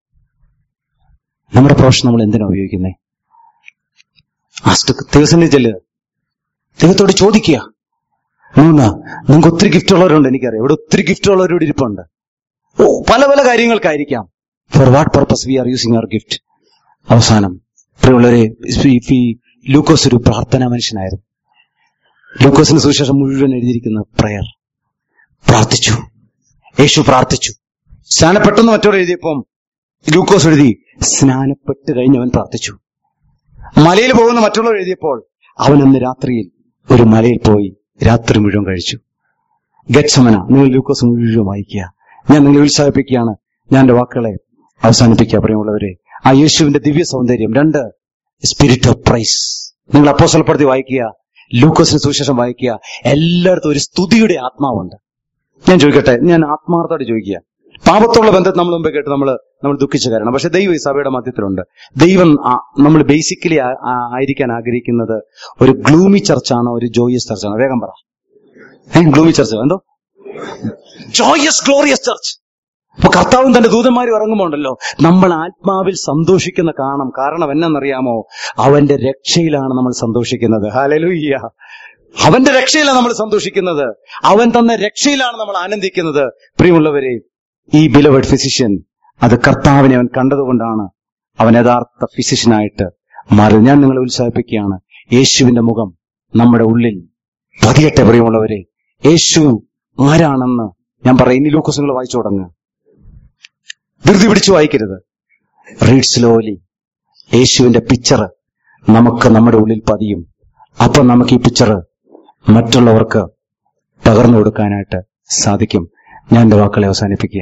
നമ്മുടെ പ്രൊഫഷൻ നമ്മൾ എന്തിനാ ഉപയോഗിക്കുന്നത് ആസ്റ്റ് ദിവസം ചെല്ലുക ദൈവത്തോട് ചോദിക്കുക മൂന്ന് നിങ്ങൾക്ക് ഒത്തിരി ഗിഫ്റ്റ് ഉള്ളവരുണ്ട് എനിക്കറിയാം ഇവിടെ ഒത്തിരി ഗിഫ്റ്റ് ഉള്ളവരോട് ഇരിപ്പുണ്ട് ഓ പല പല കാര്യങ്ങൾക്കായിരിക്കാം for what purpose we are using our gift അവസാനം പ്രിയമുള്ളവരെ ഈ ലൂക്കോസ് ഒരു പ്രാർത്ഥനാ മനുഷ്യനായിരുന്നു ലൂക്കോസിന് സുവിശേഷം മുഴുവൻ എഴുതിയിരിക്കുന്ന പ്രയർ പ്രാർത്ഥിച്ചു യേശു പ്രാർത്ഥിച്ചു സ്നാനപ്പെട്ടെന്ന് മറ്റൊരു എഴുതിയപ്പം ലൂക്കോസ് എഴുതി സ്നാനപ്പെട്ട് കഴിഞ്ഞവൻ പ്രാർത്ഥിച്ചു മലയിൽ പോകുന്ന മറ്റുള്ളവർ എഴുതിയപ്പോൾ അവൻ അന്ന് രാത്രിയിൽ ഒരു മലയിൽ പോയി രാത്രി മുഴുവൻ കഴിച്ചു ഗച്ഛമന നിങ്ങൾ ലൂക്കോസ് മുഴുവൻ വായിക്കുക ഞാൻ നിങ്ങളെ ഉത്സാഹിപ്പിക്കുകയാണ് ഞാൻ എന്റെ വാക്കുകളെ അവസാനിപ്പിക്കുക പ്രിയമുള്ളവരെ ആ യേശുവിന്റെ ദിവ്യ സൗന്ദര്യം രണ്ട് സ്പിരിറ്റ് ഓഫ് പ്രൈസ് നിങ്ങൾ അപ്പോസലപ്പെടുത്തി വായിക്കുക ലൂക്കോസിന് സുവിശേഷം വായിക്കുക എല്ലായിടത്തും ഒരു സ്തുതിയുടെ ആത്മാവുണ്ട് ഞാൻ ചോദിക്കട്ടെ ഞാൻ ആത്മാർത്ഥമായിട്ട് ചോദിക്കുക പാപത്തോളം ബന്ധത്തിൽ നമ്മൾ മുമ്പേ കേട്ട് നമ്മൾ നമ്മൾ ദുഃഖിച്ച കാരണം പക്ഷെ ദൈവം ഈ സഭയുടെ മധ്യത്തിലുണ്ട് ദൈവം ആ- നമ്മൾ ബേസിക്കലി ആയിരിക്കാൻ ആഗ്രഹിക്കുന്നത് ഒരു ഗ്ലൂമി ചർച്ചാണോ ഒരു ജോയിയസ് ചർച്ചാണോ വേഗം പറ ഗ്ലൂമി ചർച്ച് എന്തോ ജോയസ് ഗ്ലോറിയസ് ചർച്ച് അപ്പൊ കർത്താവും തന്റെ ദൂതന്മാരും ഇറങ്ങുമ്പോണ്ടല്ലോ നമ്മൾ ആത്മാവിൽ സന്തോഷിക്കുന്ന കാണാം കാരണം എന്നറിയാമോ അവന്റെ രക്ഷയിലാണ് നമ്മൾ സന്തോഷിക്കുന്നത് ഹാലലുയ്യ അവന്റെ രക്ഷയിലാണ് നമ്മൾ സന്തോഷിക്കുന്നത് അവൻ തന്ന രക്ഷയിലാണ് നമ്മൾ ആനന്ദിക്കുന്നത് പ്രിയമുള്ളവരെ ഈ ബിലവഡ് ഫിസിഷ്യൻ അത് കർത്താവിനെ അവൻ കണ്ടതുകൊണ്ടാണ് അവൻ യഥാർത്ഥ ഫിസിഷ്യനായിട്ട് മാറി ഞാൻ നിങ്ങളെ ഉത്സാഹിപ്പിക്കുകയാണ് യേശുവിന്റെ മുഖം നമ്മുടെ ഉള്ളിൽ പതിയട്ടെ പ്രിയമുള്ളവരെ യേശു ആരാണെന്ന് ഞാൻ പറയാം ഇനി ലൂക്കോസ് നിങ്ങൾ വായിച്ചു തുടങ്ങുക ധൃതി പിടിച്ചു വായിക്കരുത് റീഡ് സ്ലോലി യേശുവിന്റെ പിക്ചർ നമുക്ക് നമ്മുടെ ഉള്ളിൽ പതിയും അപ്പൊ നമുക്ക് ഈ പിക്ചർ മറ്റുള്ളവർക്ക് പകർന്നു കൊടുക്കാനായിട്ട് സാധിക്കും ഞാൻ എന്റെ വാക്കുകളെ അവസാനിപ്പിക്കുക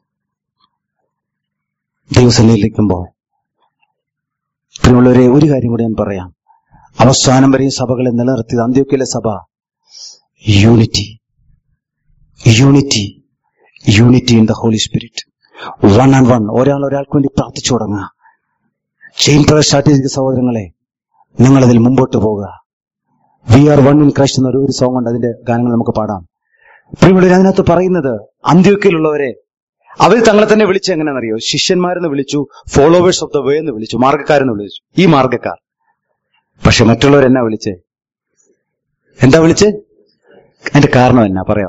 ദൈവസന്നിധിയിലിരിക്കുമ്പോൾ പ്രിയമുള്ളവരെ ഒരു കാര്യം കൂടി ഞാൻ പറയാം അവസാനം വരെയും സഭകളെ നിലനിർത്തിയത് അന്ത്യോക്കിലെ സഭ unity unity unity in the Holy Spirit one and one ഒരാൾ ഒരാൾക്ക് വേണ്ടി പ്രാർത്ഥിച്ചു തുടങ്ങുക ചെയിൻ പ്രയർ സ്റ്റാർട്ട് ചെയ്ത സഹോദരങ്ങളെ നിങ്ങളതിൽ മുമ്പോട്ട് പോകുക we are one in Christ എന്നൊരു ഒരു സോങ് ഉണ്ട് അതിന്റെ ഗാനങ്ങൾ നമുക്ക് പാടാം പ്രിയമുള്ളവർ അതിനകത്ത് പറയുന്നത് അന്ത്യോക്കിലുള്ളവരെ അവർ തങ്ങളെ തന്നെ വിളിച്ച് എങ്ങനെയാണെന്നറിയോ ശിഷ്യന്മാരെന്ന് വിളിച്ചു ഫോളോവേഴ്സ് ഓഫ് ദ വേ എന്ന് വിളിച്ചു മാർഗക്കാരെന്ന് വിളിച്ചു ഈ മാർഗക്കാർ പക്ഷെ മറ്റുള്ളവർ എന്നാ വിളിച്ചേ എന്താ വിളിച്ചേ അതിന്റെ കാരണം എന്നാ പറയാോ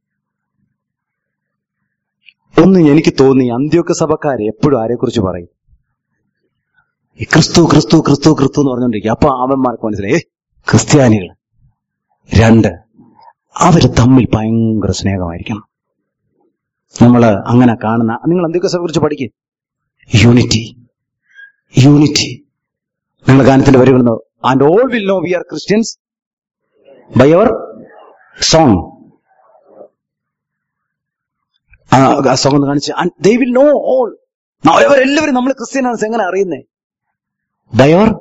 ഒന്ന് എനിക്ക് തോന്നി അന്ത്യോക്ക സഭക്കാരെ എപ്പോഴും ആരെക്കുറിച്ച് പറയും ഈ ക്രിസ്തു ക്രിസ്തു ക്രിസ്തു ക്രിസ്തു എന്ന് പറഞ്ഞുകൊണ്ടിരിക്കുക അപ്പൊ അവന്മാർക്ക് മനസ്സിലായി ഏ ക്രിസ്ത്യാനികൾ രണ്ട് അവര് തമ്മിൽ ഭയങ്കര സ്നേഹമായിരിക്കണം നമ്മൾ അങ്ങനെ കാണുന്ന നിങ്ങൾ അന്ത്യോക്ക സഭയെ കുറിച്ച് പഠിക്കുക യൂണിറ്റി യൂണിറ്റി നിങ്ങൾ ഗാനത്തിന്റെ വരികൾ and all will know we are Christians by our song ആ സോങ് ഒന്ന് കാണിച്ച് ദേ വിൽ നോ ഓൾ അവരെല്ലാവരും നമ്മൾ ക്രിസ്ത്യനാണ് എങ്ങനെ അറിയുന്നേ by our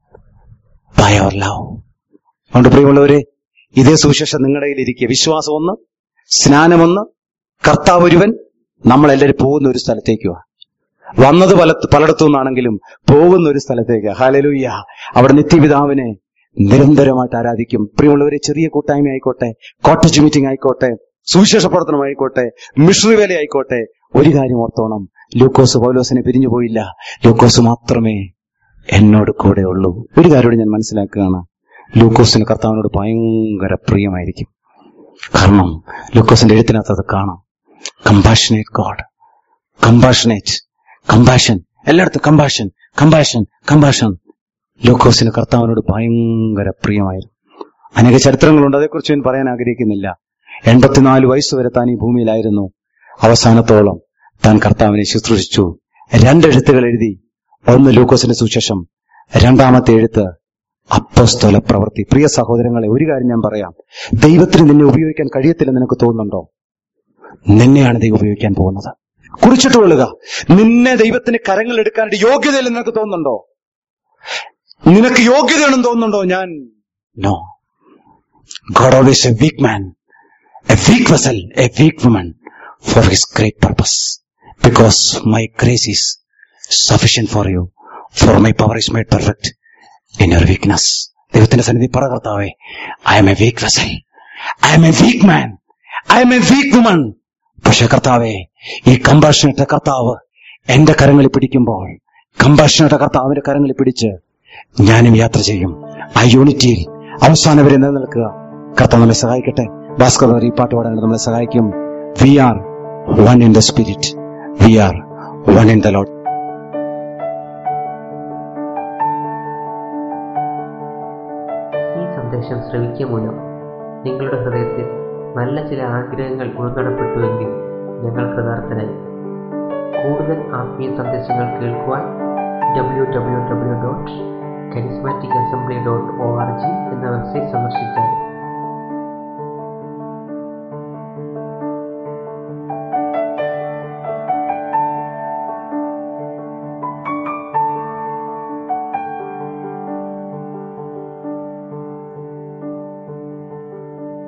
by our love അതുകൊണ്ട് പ്രിയമുള്ളവരെ ഇതേ സുവിശേഷം നിങ്ങളുടെ കയ്യിൽ ഇരിക്കുക വിശ്വാസം ഒന്ന് സ്നാനമൊന്ന് കർത്താവ് ഒരുവൻ നമ്മളെല്ലാവരും പോകുന്ന ഒരു സ്ഥലത്തേക്കുവാ വന്നത് പല പലയിടത്തു നിന്നാണെങ്കിലും പോകുന്ന ഒരു സ്ഥലത്തേക്ക് ഹാലലൂയ്യ അവിടെ നിത്യപിതാവിനെ നിരന്തരമായിട്ട് ആരാധിക്കും പ്രിയമുള്ളവരെ ചെറിയ കൂട്ടായ്മ ആയിക്കോട്ടെ കോട്ടേജ് മീറ്റിംഗ് ആയിക്കോട്ടെ സുവിശേഷ പ്രവർത്തനമായിക്കോട്ടെ മിഷണറി വേല ആയിക്കോട്ടെ ഒരു കാര്യം ഓർത്തോണം ലൂക്കോസ് പൗലോസിനെ പിരിഞ്ഞു പോയില്ല ലൂക്കോസ് മാത്രമേ എന്നോട് കൂടെ ഉള്ളൂ ഒരു കാര്യം ഞാൻ മനസ്സിലാക്കുകയാണ് ലൂക്കോസിന് കർത്താവിനോട് ഭയങ്കര പ്രിയമായിരിക്കും കാരണം ലൂക്കോസിന്റെ എഴുത്തിനകത്ത് അത് കാണാം കമ്പാഷനേറ്റ് ഗോഡ് കമ്പാഷനേറ്റ് കമ്പാഷൻ എല്ലായിടത്തും കമ്പാഷൻ കമ്പാഷൻ കമ്പാഷൻ ലൂക്കോസിന് കർത്താവിനോട് ഭയങ്കര പ്രിയമായിരുന്നു അനേക ചരിത്രങ്ങളുണ്ട് അതേക്കുറിച്ച് ഞാൻ പറയാൻ ആഗ്രഹിക്കുന്നില്ല എൺപത്തിനാല് വയസ്സ് വരെ താൻ ഈ ഭൂമിയിലായിരുന്നു അവസാനത്തോളം താൻ കർത്താവിനെ ശുശ്രൂഷിച്ചു രണ്ടെഴുത്തുകൾ എഴുതി ഒന്ന് ലൂക്കോസിന്റെ സുശേഷം രണ്ടാമത്തെ എഴുത്ത് അപ്പസ്തോല പ്രവൃത്തി പ്രിയ സഹോദരങ്ങളെ ഒരു കാര്യം ഞാൻ പറയാം ദൈവത്തിന് നിന്നെ ഉപയോഗിക്കാൻ കഴിയത്തില്ലെന്ന് നിനക്ക് തോന്നുന്നുണ്ടോ നിന്നെയാണ് ദൈവം ഉപയോഗിക്കാൻ പോകുന്നത് കുറിച്ചിട്ട് കൊള്ളുക നിന്നെ ദൈവത്തിന് കരങ്ങൾ എടുക്കാനായിട്ട് യോഗ്യതയില്ലെന്ന് നിനക്ക് തോന്നുന്നുണ്ടോ നിനക്ക് യോഗ്യതയാണെന്ന് തോന്നുന്നുണ്ടോ ഞാൻ no God always a weak man a weak vessel a weak woman for his great purpose because my grace is sufficient for you for my power is made perfect in your weakness ദൈവത്തിന്റെ സന്നിധി പറ കർത്താവേ I am a weak vessel I am a weak man I am a weak woman പക്ഷെ കർത്താവേ ഈ കമ്പാഷനിട്ട കർത്താവ് എന്റെ കരങ്ങളിൽ പിടിക്കുമ്പോൾ കമ്പാഷനിട്ട കർത്താവിന്റെ കരങ്ങളിൽ പിടിച്ച് ഞാനും യാത്ര ചെയ്യും ആ യൂണിറ്റിയിൽ അവസാനം വരെ നിലനിൽക്കുക കർത്താവ് നമ്മെ സഹായിക്കട്ടെ ഭാസ്കർ ഈ പാട്ട് പാടാൻ നമ്മളെ സഹായിക്കും we are one in the spirit we are one in the Lord ഈ സന്ദേശം ശ്രവിക്കുക മൂലം നിങ്ങളുടെ ഹൃദയത്തിൽ നല്ല ചില ആഗ്രഹങ്ങൾ ഉൾക്കടപ്പെട്ടുവെങ്കിൽ ഞങ്ങൾ കൃതാർത്ഥനായി കൂടുതൽ ആത്മീയ സന്ദേശങ്ങൾ കേൾക്കുവാൻ W W W dot charismatic assembly dot O R G എന്ന വെബ്സൈറ്റ് സന്ദർശിച്ചാൽ